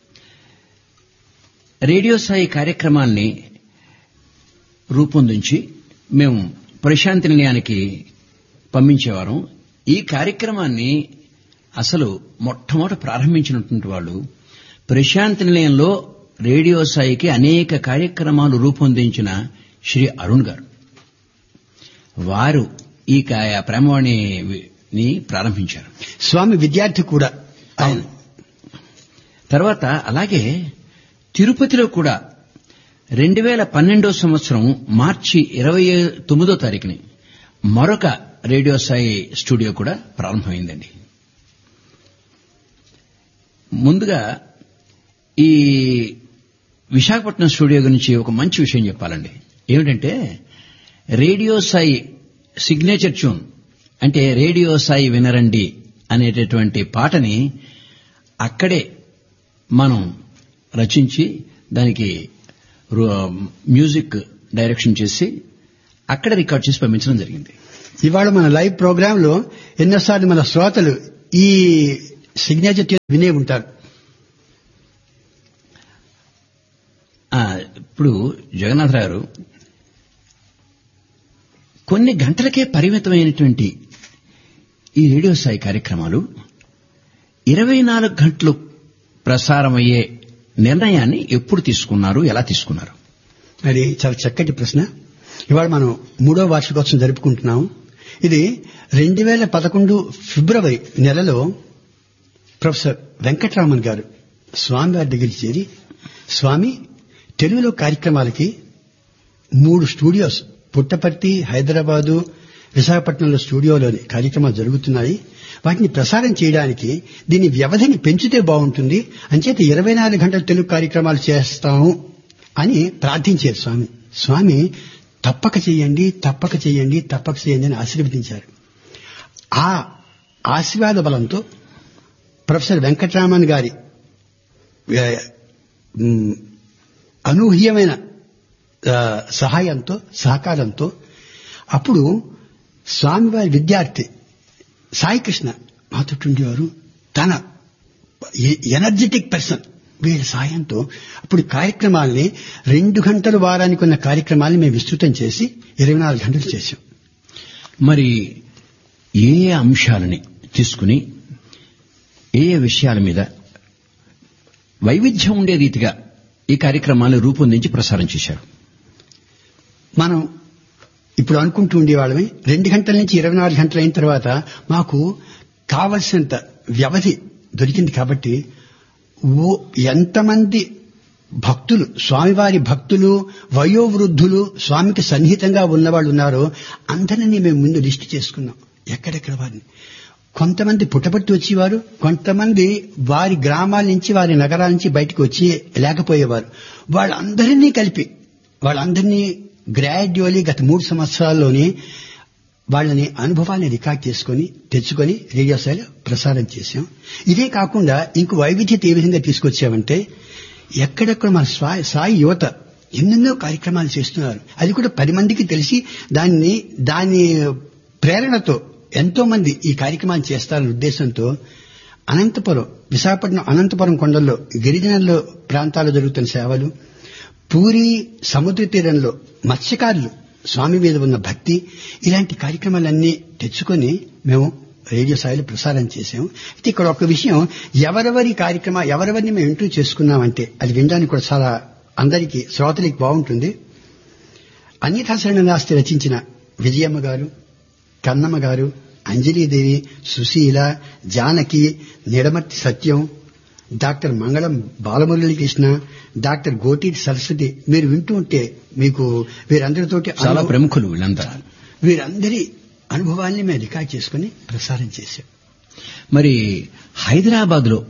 Speaker 5: రేడియో సాయి కార్యక్రమాన్ని రూపొందించి మేము ప్రశాంతి నిలయానికి పంపించేవారం ఈ కార్యక్రమాన్ని అసలు మొట్టమొదట ప్రారంభించినటువంటి వాళ్ళు ప్రశాంతి నిలయంలో రేడియో సాయికి అనేక కార్యక్రమాలు రూపొందించిన శ్రీ అరుణ్ గారు వారు ఈ కా- ప్రేమవాణిని ప్రారంభించారు
Speaker 6: స్వామి విద్యార్థి కూడా ఆయన
Speaker 5: తర్వాత అలాగే తిరుపతిలో కూడా రెండు వేల పన్నెండో సంవత్సరం మార్చి ఇరవై తొమ్మిదో తారీఖుని మరొక రేడియో సాయి స్టూడియో కూడా ప్రారంభమైందండి ముందుగా ఈ విశాఖపట్నం స్టూడియో గురించి ఒక మంచి విషయం చెప్పాలండి ఏమిటంటే రేడియో సాయి సిగ్నేచర్ ట్యూన్ అంటే రేడియో సాయి వినరండి అనేటటువంటి పాటని అక్కడే మనం రచించి దానికి రు- మ్యూజిక్ డైరెక్షన్ చేసి అక్కడ రికార్డ్ చేసి పంపించడం జరిగింది
Speaker 6: ఇవాళ మన లైవ్ ప్రోగ్రామ్ లో ఎన్నోసార్లు మన శ్రోతలు ఈ సిగ్నేచర్ ట్యూన్ వినే ఉంటారు
Speaker 5: ఆ, ఇప్పుడు జగన్నాథరావు గారు కొన్ని గంటలకే పరిమితమైనటువంటి ఈ రేడియో స్థాయి కార్యక్రమాలు ఇరవై నాలుగు గంటలు ప్రసారమయ్యే నిర్ణయాన్ని ఎప్పుడు తీసుకున్నారు ఎలా తీసుకున్నారు
Speaker 6: అది చాలా చక్కటి ప్రశ్న ఇవాళ మనం మూడో వార్షికోత్సవం జరుపుకుంటున్నాం ఇది రెండు వేల పదకొండు ఫిబ్రవరి నెలలో ప్రొఫెసర్ వెంకటరామన్ గారు స్వామి వారి దగ్గరికి చేరి స్వామి తెలుగులో కార్యక్రమాలకి మూడు స్టూడియోస్ పుట్టపర్తి హైదరాబాదు విశాఖపట్నంలో స్టూడియోలోని కార్యక్రమాలు జరుగుతున్నాయి వాటిని ప్రసారం చేయడానికి దీని వ్యవధిని పెంచితే బాగుంటుంది అంచేత ఇరవై నాలుగు గంటల తెలుగు కార్యక్రమాలు చేస్తాము అని ప్రార్థించారు స్వామి స్వామి తప్పక చేయండి తప్పక చేయండి తప్పక చేయండి అని ఆశీర్వదించారు ఆ ఆశీర్వాద బలంతో ప్రొఫెసర్ వెంకటరామన్ గారి ఏ, మ్, అనూహ్యమైన ఆ, సహాయంతో సహకారంతో అప్పుడు స్వామివారి విద్యార్థి సాయికృష్ణ మాతో ఉండేవారు తన ఎ- ఎనర్జెటిక్ పర్సన్ వీళ్ళ సాయంతో అప్పుడు కార్యక్రమాల్ని రెండు గంటల వారానికి ఉన్న కార్యక్రమాల్ని మేము విస్తృతం చేసి ఇరవై నాలుగు గంటలు చేశాం
Speaker 5: మరి ఏ ఏ అంశాలని తీసుకుని ఏ ఏ విషయాల మీద వైవిధ్యం ఉండే రీతిగా ఈ కార్యక్రమాలను రూపొందించి ప్రసారం చేశారు
Speaker 6: మనం ఇప్పుడు అనుకుంటూ ఉండేవాళ్ళమే రెండు గంటల నుంచి ఇరవై నాలుగు గంటలు అయిన తర్వాత మాకు కావలసినంత వ్యవధి దొరికింది కాబట్టి ఓ ఎంతమంది భక్తులు స్వామివారి భక్తులు వయోవృద్ధులు స్వామికి సన్నిహితంగా ఉన్నవాళ్ళు ఉన్నారో అందరినీ మేము ముందు లిస్ట్ చేసుకున్నాం ఎక్కడెక్కడ వారిని కొంతమంది పుట్టపట్టి వచ్చేవారు కొంతమంది వారి గ్రామాల నుంచి వారి నగరాల నుంచి బయటకు వచ్చి లేకపోయేవారు వాళ్ళందరినీ కలిపి వాళ్ళందరినీ గ్రాడ్యువలీ గత మూడు సంవత్సరాల్లోనే వాళ్ళని అనుభవాన్ని రికార్డ్ చేసుకొని తెచ్చుకొని రేడియో స్థాయిలో ప్రసారం చేశాం ఇదే కాకుండా ఇంకో వైవిధ్యత ఏ విధంగా తీసుకొచ్చామంటే ఎక్కడెక్కడ మన స్వా- సాయి యువత ఎన్నెన్నో కార్యక్రమాలు చేస్తున్నారు అది కూడా పది మందికి తెలిసి దాన్ని దాని ప్రేరణతో ఎంతో మంది ఈ కార్యక్రమాలు చేస్తారనే ఉద్దేశంతో అనంతపురం విశాఖపట్నం అనంతపురం కొండల్లో గిరిజనుల్లో ప్రాంతాల్లో జరుగుతున్న సేవలు పూరి సముద్ర తీరంలో మత్స్యకారులు స్వామి మీద ఉన్న భక్తి ఇలాంటి కార్యక్రమాలన్నీ తెచ్చుకొని మేము రేడియో స్థాయిలో ప్రసారం చేశాం అయితే ఇక్కడ ఒక విషయం ఎవరెవరి కార్యక్రమ ఎవరెవరిని మేము ఇంటర్వ్యూ చేసుకున్నామంటే అది వినడానికి కూడా చాలా అందరికీ శ్రోతలకి బాగుంటుంది అన్యథాశరణాస్తి రచించిన విజయమ్మ గారు కన్నమ్మ గారు అంజలీదేవి సుశీల జానకి నిడమర్తి సత్యం డాక్టర్ మంగళం బాలమురళీకృష్ణ డాక్టర్ గోటీటి సరస్వతి మీరు వింటూ ఉంటే మీకు వీరందరితోటి
Speaker 5: చాలా
Speaker 6: అనుభవం-
Speaker 5: ప్రముఖులు వీళ్ళంతా
Speaker 6: వీరందరి అనుభవాల్ని మేము రికార్డ్ చేసుకుని ప్రసారం చేశాం
Speaker 5: మరి హైదరాబాద్ లో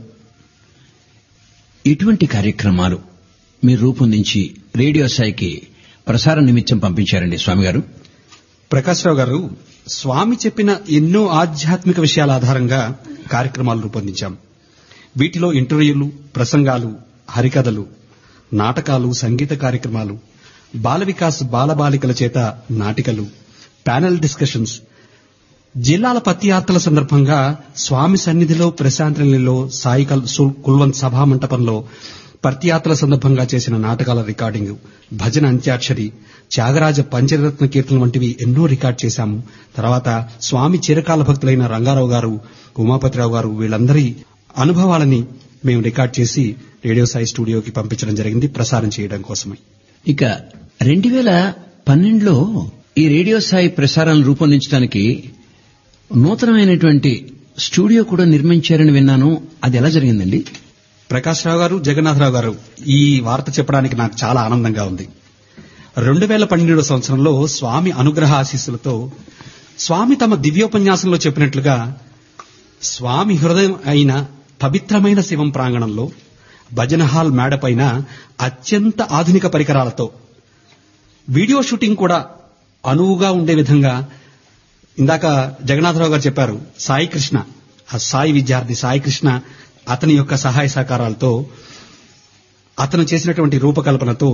Speaker 5: ఇటువంటి కార్యక్రమాలు మీరు రూపొందించి రేడియో స్థాయికి ప్రసార నిమిత్తం పంపించారండి స్వామి గారు
Speaker 4: ప్రకాశ్రావు గారు స్వామి చెప్పిన ఎన్నో ఆధ్యాత్మిక విషయాల ఆధారంగా కార్యక్రమాలు రూపొందించాం వీటిలో ఇంటర్వ్యూలు ప్రసంగాలు హరికథలు నాటకాలు సంగీత కార్యక్రమాలు బాల వికాస్ బాలబాలికల చేత నాటికలు ప్యానెల్ డిస్కషన్స్ జిల్లాల పత్తియాత్రల సందర్భంగా స్వామి సన్నిధిలో ప్రశాంతనిలో సాయి కల్- సు- కుల్వంత్ సభా మంటపంలో పత్తియాత్రల సందర్భంగా చేసిన నాటకాల రికార్డింగ్ భజన అంత్యాక్షరి త్యాగరాజ పంచరత్న కీర్తన వంటివి ఎన్నో రికార్డ్ చేశాము తర్వాత స్వామి చిరకాల భక్తులైన రంగారావు గారు ఉమాపతిరావు గారు వీళ్ళందరి అనుభవాలని మేము రికార్డ్ చేసి రేడియో సాయి స్టూడియోకి పంపించడం జరిగింది ప్రసారం చేయడం కోసమై
Speaker 5: ఇక రెండు వేల పన్నెండులో ఈ రేడియో స్థాయి ప్రసారాలను రూపొందించడానికి నూతనమైనటువంటి స్టూడియో కూడా నిర్మించారని విన్నాను అది ఎలా జరిగిందండి
Speaker 4: ప్రకాశ్రావు గారు జగన్నాథరావు గారు ఈ వార్త చెప్పడానికి నాకు చాలా ఆనందంగా ఉంది రెండు వేల పన్నెండవ సంవత్సరంలో స్వామి అనుగ్రహ ఆశీస్సులతో స్వామి తమ దివ్యోపన్యాసంలో చెప్పినట్లుగా స్వామి హృదయం అయిన పవిత్రమైన శివం ప్రాంగణంలో భజన హాల్ మేడపైన అత్యంత ఆధునిక పరికరాలతో వీడియో షూటింగ్ కూడా అనువుగా ఉండే విధంగా ఇందాక జగన్నాథరావు గారు చెప్పారు సాయి కృష్ణ ఆ సాయి విద్యార్థి సాయి కృష్ణ అతని యొక్క సహాయ సహకారాలతో అతను చేసినటువంటి రూపకల్పనతో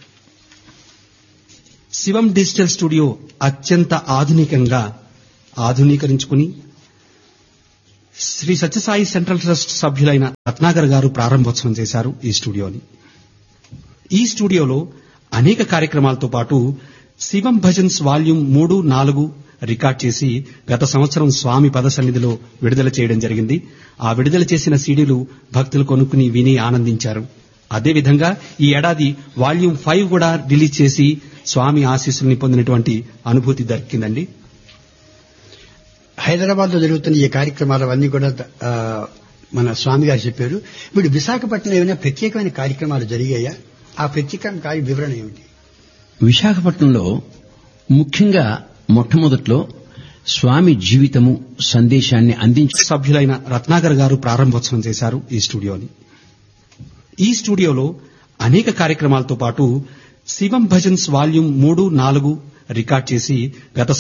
Speaker 4: శివం డిజిటల్ స్టూడియో అత్యంత ఆధునికంగా ఆధునీకరించుకుని శ్రీ సత్యసాయి సెంట్రల్ ట్రస్ట్ సభ్యులైన రత్నాకర్ గారు ప్రారంభోత్సవం చేశారు ఈ స్టూడియోని ఈ స్టూడియోలో అనేక కార్యక్రమాలతో పాటు శివం భజన్స్ వాల్యూమ్ మూడు నాలుగు రికార్డ్ చేసి గత సంవత్సరం స్వామి పద సన్నిధిలో విడుదల చేయడం జరిగింది ఆ విడుదల చేసిన సీడీలు భక్తులు కొనుక్కుని విని ఆనందించారు అదేవిధంగా ఈ ఏడాది వాల్యూమ్ ఫైవ్ కూడా రిలీజ్ చేసి స్వామి ఆశీస్సుల్ని పొందినటువంటి అనుభూతి దక్కిందండి
Speaker 6: హైదరాబాద్ లో జరుగుతున్న ఈ కార్యక్రమాలవన్నీ కూడా ఆ, మన స్వామి గారు చెప్పారు ఇప్పుడు విశాఖపట్నంలో ఏమైనా ప్రత్యేకమైన కార్యక్రమాలు జరిగాయా ఆ ప్రత్యేక కార్య వివరణ ఏమిటి
Speaker 5: విశాఖపట్నంలో ముఖ్యంగా మొట్టమొదట్లో స్వామి జీవితము సందేశాన్ని అందించ
Speaker 4: సభ్యులైన రత్నాకర్ గారు ప్రారంభోత్సవం చేశారు ఈ స్టూడియోని ఈ స్టూడియోలో అనేక కార్యక్రమాలతో పాటు శివం భజన్స్ వాల్యూమ్ మూడు నాలుగు రికార్డ్ చేసి గత